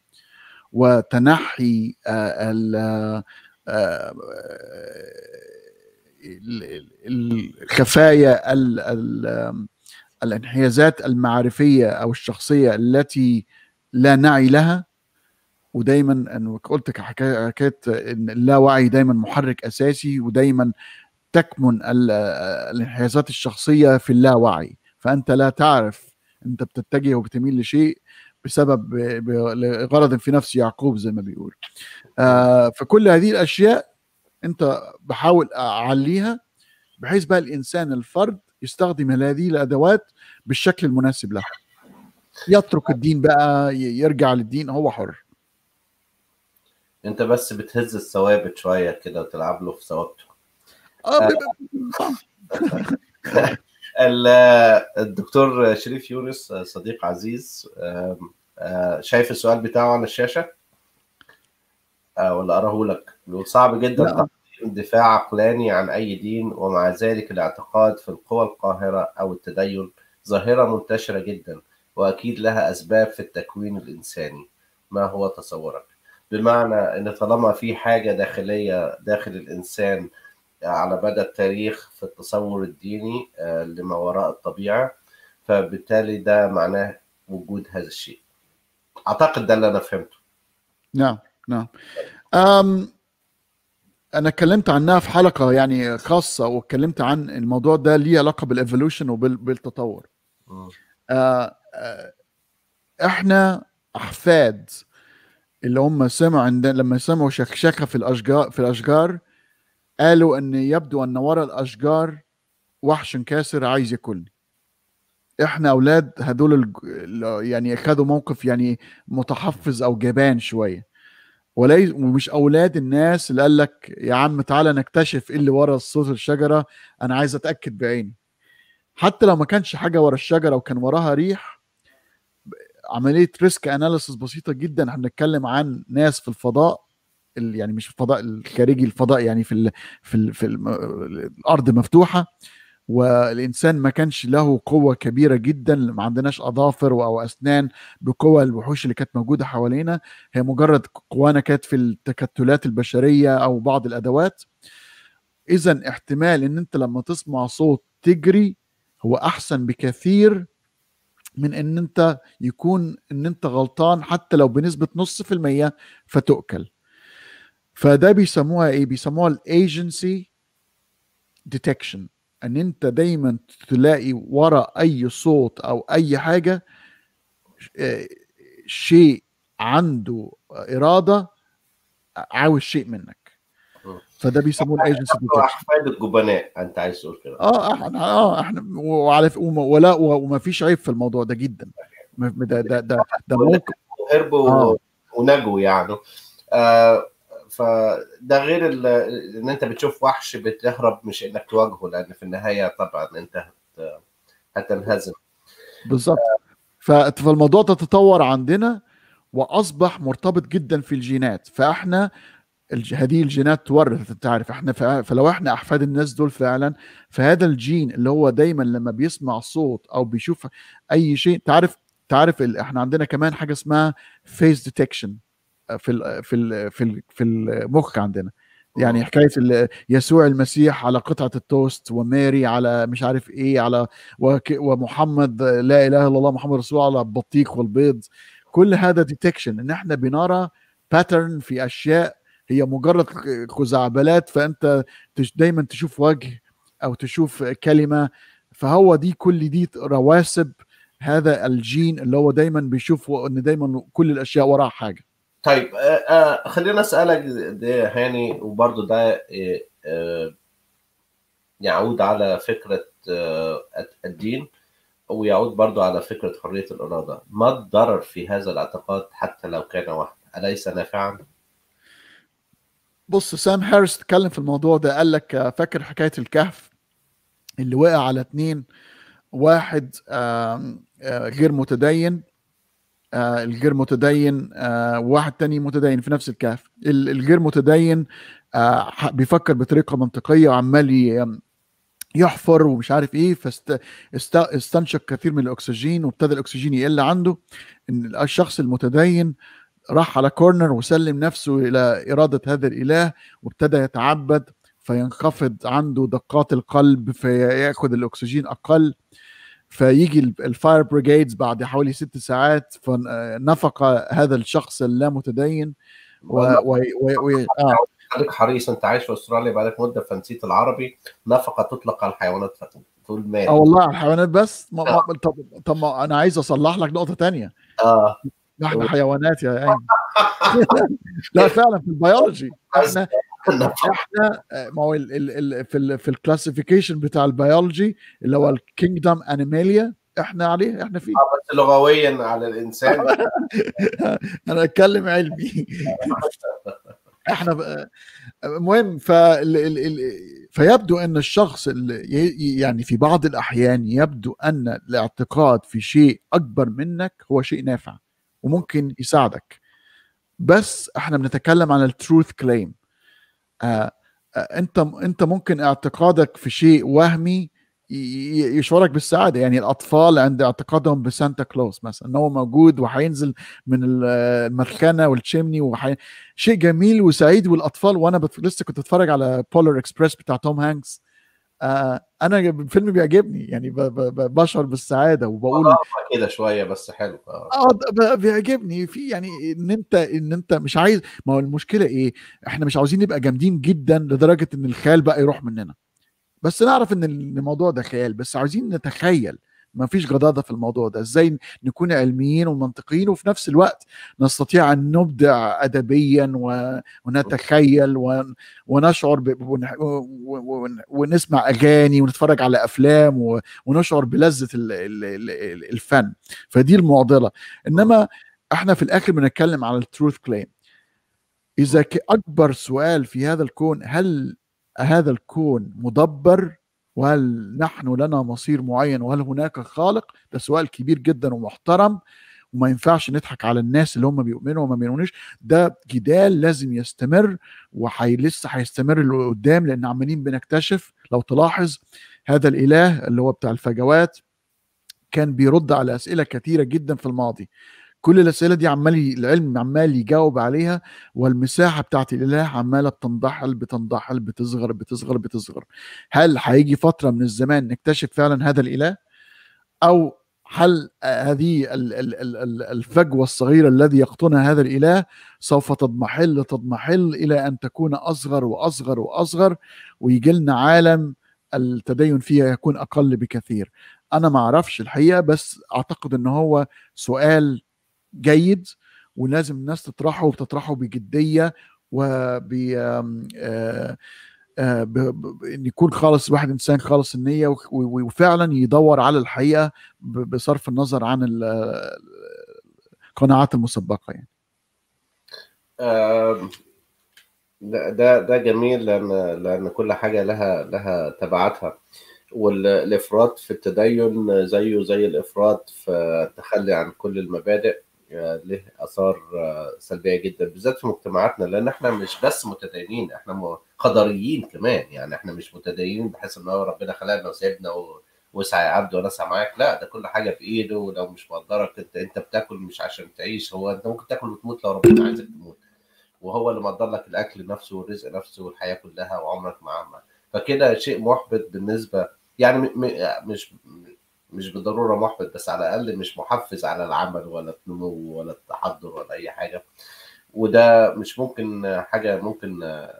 وتنحي آه، ال- آه، الخفايا الانحيازات المعرفيه او الشخصيه التي لا نعي لها ودايما انا قلت حكايه ان اللاوعي دايما محرك اساسي ودايما تكمن الانحيازات الشخصيه في اللاوعي فانت لا تعرف انت بتتجه وبتميل لشيء بسبب لغرض في نفس يعقوب زي ما بيقول آه فكل هذه الاشياء انت بحاول اعليها بحيث بقى الانسان الفرد يستخدم هذه الادوات بالشكل المناسب له يترك الدين بقى يرجع للدين هو حر انت بس بتهز الثوابت شويه كده وتلعب له في ثوابته الدكتور شريف يونس صديق عزيز شايف السؤال بتاعه على الشاشه ولا اراه لك صعب جدا تقديم دفاع عقلاني عن اي دين ومع ذلك الاعتقاد في القوى القاهره او التدين ظاهره منتشره جدا واكيد لها اسباب في التكوين الانساني ما هو تصورك بمعنى ان طالما في حاجه داخليه داخل الانسان على مدى التاريخ في التصور الديني لما وراء الطبيعه فبالتالي ده معناه وجود هذا الشيء اعتقد ده اللي انا فهمته نعم نعم أم انا اتكلمت عنها في حلقه يعني خاصه واتكلمت عن الموضوع ده ليه علاقه بالايفولوشن وبالتطور أه أه احنا احفاد اللي هم سمعوا عند لما سمعوا شكشكه في الاشجار في الاشجار قالوا ان يبدو ان وراء الاشجار وحش كاسر عايز ياكلني احنا اولاد هدول الج... يعني اخذوا موقف يعني متحفظ او جبان شويه وليس ومش اولاد الناس اللي قال لك يا عم تعالى نكتشف ايه اللي ورا صوت الشجره انا عايز اتاكد بعيني حتى لو ما كانش حاجه ورا الشجره وكان وراها ريح عمليه ريسك اناليسيس بسيطه جدا احنا بنتكلم عن ناس في الفضاء يعني مش في الفضاء الخارجي الفضاء يعني في ال في ال في ال الارض مفتوحه والانسان ما كانش له قوه كبيره جدا ما عندناش اظافر او اسنان بقوه الوحوش اللي كانت موجوده حوالينا هي مجرد قوانا كانت في التكتلات البشريه او بعض الادوات اذا احتمال ان انت لما تسمع صوت تجري هو احسن بكثير من ان انت يكون ان انت غلطان حتى لو بنسبه نص في المية فتؤكل فده بيسموها ايه بيسموها الايجنسي ديتكشن ان انت دايما تلاقي ورا اي صوت او اي حاجه شيء عنده اراده عاوز شيء منك فده بيسموه الايجنسي ديتكشن احفاد الجبناء انت عايز تقول كده اه احنا اه احنا وعلى ولا وما فيش عيب في الموضوع ده جدا ده ده ده, ده ممكن هرب آه. ونجو يعني آه فده غير ان انت بتشوف وحش بتهرب مش انك تواجهه لان في النهايه طبعا انت هتنهزم بالظبط فالموضوع ده تطور عندنا واصبح مرتبط جدا في الجينات فاحنا هذه الجينات تورث انت عارف احنا فلو احنا احفاد الناس دول فعلا فهذا الجين اللي هو دايما لما بيسمع صوت او بيشوف اي شيء تعرف تعرف احنا عندنا كمان حاجه اسمها فيس ديتكشن في ال في ال في ال في المخ عندنا يعني حكايه يسوع المسيح على قطعه التوست وماري على مش عارف ايه على ومحمد لا اله الا الله محمد رسول الله على البطيخ والبيض كل هذا ديتكشن ان احنا بنرى باترن في اشياء هي مجرد خزعبلات فانت دايما تشوف وجه او تشوف كلمه فهو دي كل دي رواسب هذا الجين اللي هو دايما بيشوف ان دايما كل الاشياء وراها حاجه طيب آه آه خلينا اسالك ده هاني وبرضه ده آه يعود على فكره الدين ويعود برضه على فكره حريه الاراده ما الضرر في هذا الاعتقاد حتى لو كان واحد اليس نافعا بص سام هاريس اتكلم في الموضوع ده قال لك فاكر حكايه الكهف اللي وقع على اتنين واحد غير متدين آه الغير متدين آه وواحد تاني متدين في نفس الكهف الغير متدين آه بيفكر بطريقه منطقيه وعمال يحفر ومش عارف ايه فاستنشق كثير من الاكسجين وابتدى الاكسجين يقل عنده ان الشخص المتدين راح على كورنر وسلم نفسه الى اراده هذا الاله وابتدى يتعبد فينخفض عنده دقات القلب فياخد الاكسجين اقل فيجي الفاير بريجيدز بعد حوالي ست ساعات فنفق هذا الشخص اللامتدين و... و... و... و... آه. خليك حريص انت عايش في استراليا بقالك مده فنسيت العربي نفقه تطلق على الحيوانات تقول مال اه والله على الحيوانات بس ما... ما... طب طب ما انا عايز اصلح لك نقطه تانية اه احنا حيوانات يا عيني لا فعلا في البيولوجي احنا احنا ما هو ال ال ال في ال في الكلاسيفيكيشن بتاع البيولوجي اللي هو الكينجدم انيماليا احنا عليه احنا فيه بس لغويا على الانسان انا اتكلم علمي احنا المهم ف فيبدو ان الشخص اللي يعني في بعض الاحيان يبدو ان الاعتقاد في شيء اكبر منك هو شيء نافع وممكن يساعدك بس احنا بنتكلم عن التروث كليم آه انت انت ممكن اعتقادك في شيء وهمي يشعرك بالسعاده يعني الاطفال عند اعتقادهم بسانتا كلوز مثلا ان هو موجود وهينزل من المدخنه والتشيمني وحي... شيء جميل وسعيد والاطفال وانا بت... لسه كنت بتفرج على بولر اكسبريس بتاع توم هانكس آه انا الفيلم بيعجبني يعني ب... ب... بشعر بالسعاده وبقول كده شويه بس حلو اه بيعجبني في يعني ان انت ان انت مش عايز ما هو المشكله ايه احنا مش عاوزين نبقى جامدين جدا لدرجه ان الخيال بقى يروح مننا بس نعرف ان الموضوع ده خيال بس عاوزين نتخيل ما فيش جدادة في الموضوع ده ازاي نكون علميين ومنطقيين وفي نفس الوقت نستطيع ان نبدع ادبيا ونتخيل ونشعر ب... ونسمع اغاني ونتفرج على افلام ونشعر بلذة الفن فدي المعضلة انما احنا في الاخر بنتكلم على التروث كليم اذا اكبر سؤال في هذا الكون هل هذا الكون مدبر وهل نحن لنا مصير معين وهل هناك خالق ده سؤال كبير جدا ومحترم وما ينفعش نضحك على الناس اللي هم بيؤمنوا وما بيؤمنوش ده جدال لازم يستمر وحي لسه هيستمر لقدام لان عمالين بنكتشف لو تلاحظ هذا الاله اللي هو بتاع الفجوات كان بيرد على اسئله كثيره جدا في الماضي كل الاسئله دي عمال العلم عمال يجاوب عليها والمساحه بتاعت الاله عماله بتنضحل بتنضحل بتصغر بتصغر بتصغر هل هيجي فتره من الزمان نكتشف فعلا هذا الاله او هل هذه الفجوه الصغيره الذي يقطنها هذا الاله سوف تضمحل تضمحل الى ان تكون اصغر واصغر واصغر ويجي لنا عالم التدين فيها يكون اقل بكثير انا ما اعرفش الحقيقه بس اعتقد ان هو سؤال جيد ولازم الناس تطرحه وتطرحه بجديه وب ان يكون خالص واحد انسان خالص النيه وفعلا يدور على الحقيقه بصرف النظر عن القناعات المسبقه يعني ده ده جميل لان لان كل حاجه لها لها تبعاتها والافراط في التدين زيه زي الافراط في التخلي عن كل المبادئ له اثار سلبيه جدا بالذات في مجتمعاتنا لان احنا مش بس متدينين احنا قدريين كمان يعني احنا مش متدينين بحيث ان هو ربنا خلقنا وسايبنا واسعى يا عبد وانا اسعى معاك لا ده كل حاجه بايده ولو مش مقدرك انت انت بتاكل مش عشان تعيش هو انت ممكن تاكل وتموت لو ربنا عايزك تموت وهو اللي مقدر لك الاكل نفسه والرزق نفسه والحياه كلها وعمرك معاه فكده شيء محبط بالنسبه يعني مش مش بالضروره محبط بس على الاقل مش محفز على العمل ولا النمو ولا التحضر ولا اي حاجه وده مش ممكن حاجه ممكن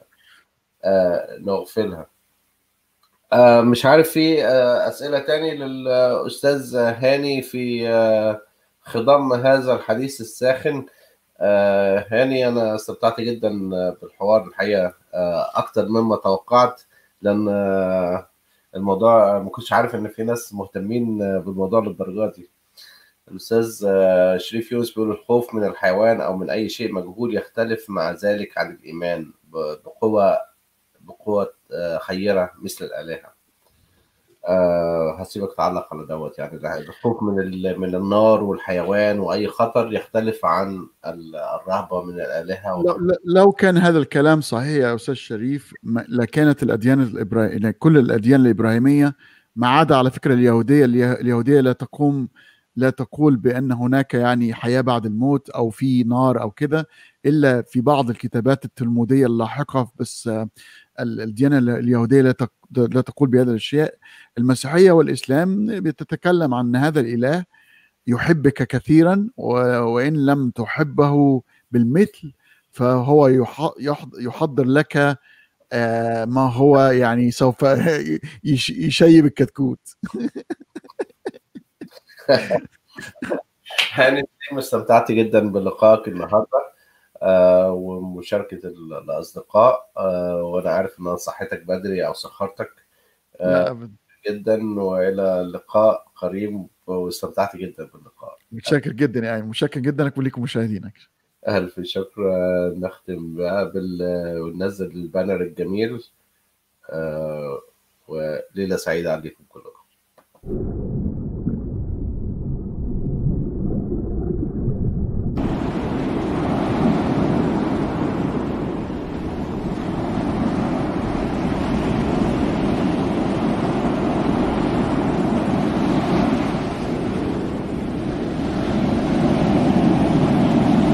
نغفلها مش عارف في اسئله تاني للاستاذ هاني في خضم هذا الحديث الساخن هاني انا استمتعت جدا بالحوار الحقيقه اكتر مما توقعت لان الموضوع ما كنتش عارف ان في ناس مهتمين بالموضوع للدرجه دي الاستاذ شريف يونس بيقول الخوف من الحيوان او من اي شيء مجهول يختلف مع ذلك عن الايمان بقوه بقوه خيره مثل الالهه أه هسيبك تعلق على دوت يعني الخوف من من النار والحيوان واي خطر يختلف عن الرهبه من الالهه و... لو, لو كان هذا الكلام صحيح يا استاذ شريف لكانت الاديان الابراهيميه كل الاديان الابراهيميه ما عدا على فكره اليهوديه اليهوديه لا تقوم لا تقول بان هناك يعني حياه بعد الموت او في نار او كده الا في بعض الكتابات التلموديه اللاحقه بس الديانه اليهوديه لا لا تقول بهذه الاشياء المسيحيه والاسلام بتتكلم عن هذا الاله يحبك كثيرا وان لم تحبه بالمثل فهو يحضر لك ما هو يعني سوف يشيب الكتكوت هاني استمتعت جدا بلقائك النهارده آه ومشاركة الأصدقاء آه وأنا عارف إن أنا صحتك بدري أو سخرتك آه جدا وإلى اللقاء قريب واستمتعت جدا باللقاء متشكر جدا يعني متشكر جدا لك وليكم مشاهدينك ألف شكر نختم بقى بال وننزل البانر الجميل وليلة سعيدة عليكم كلكم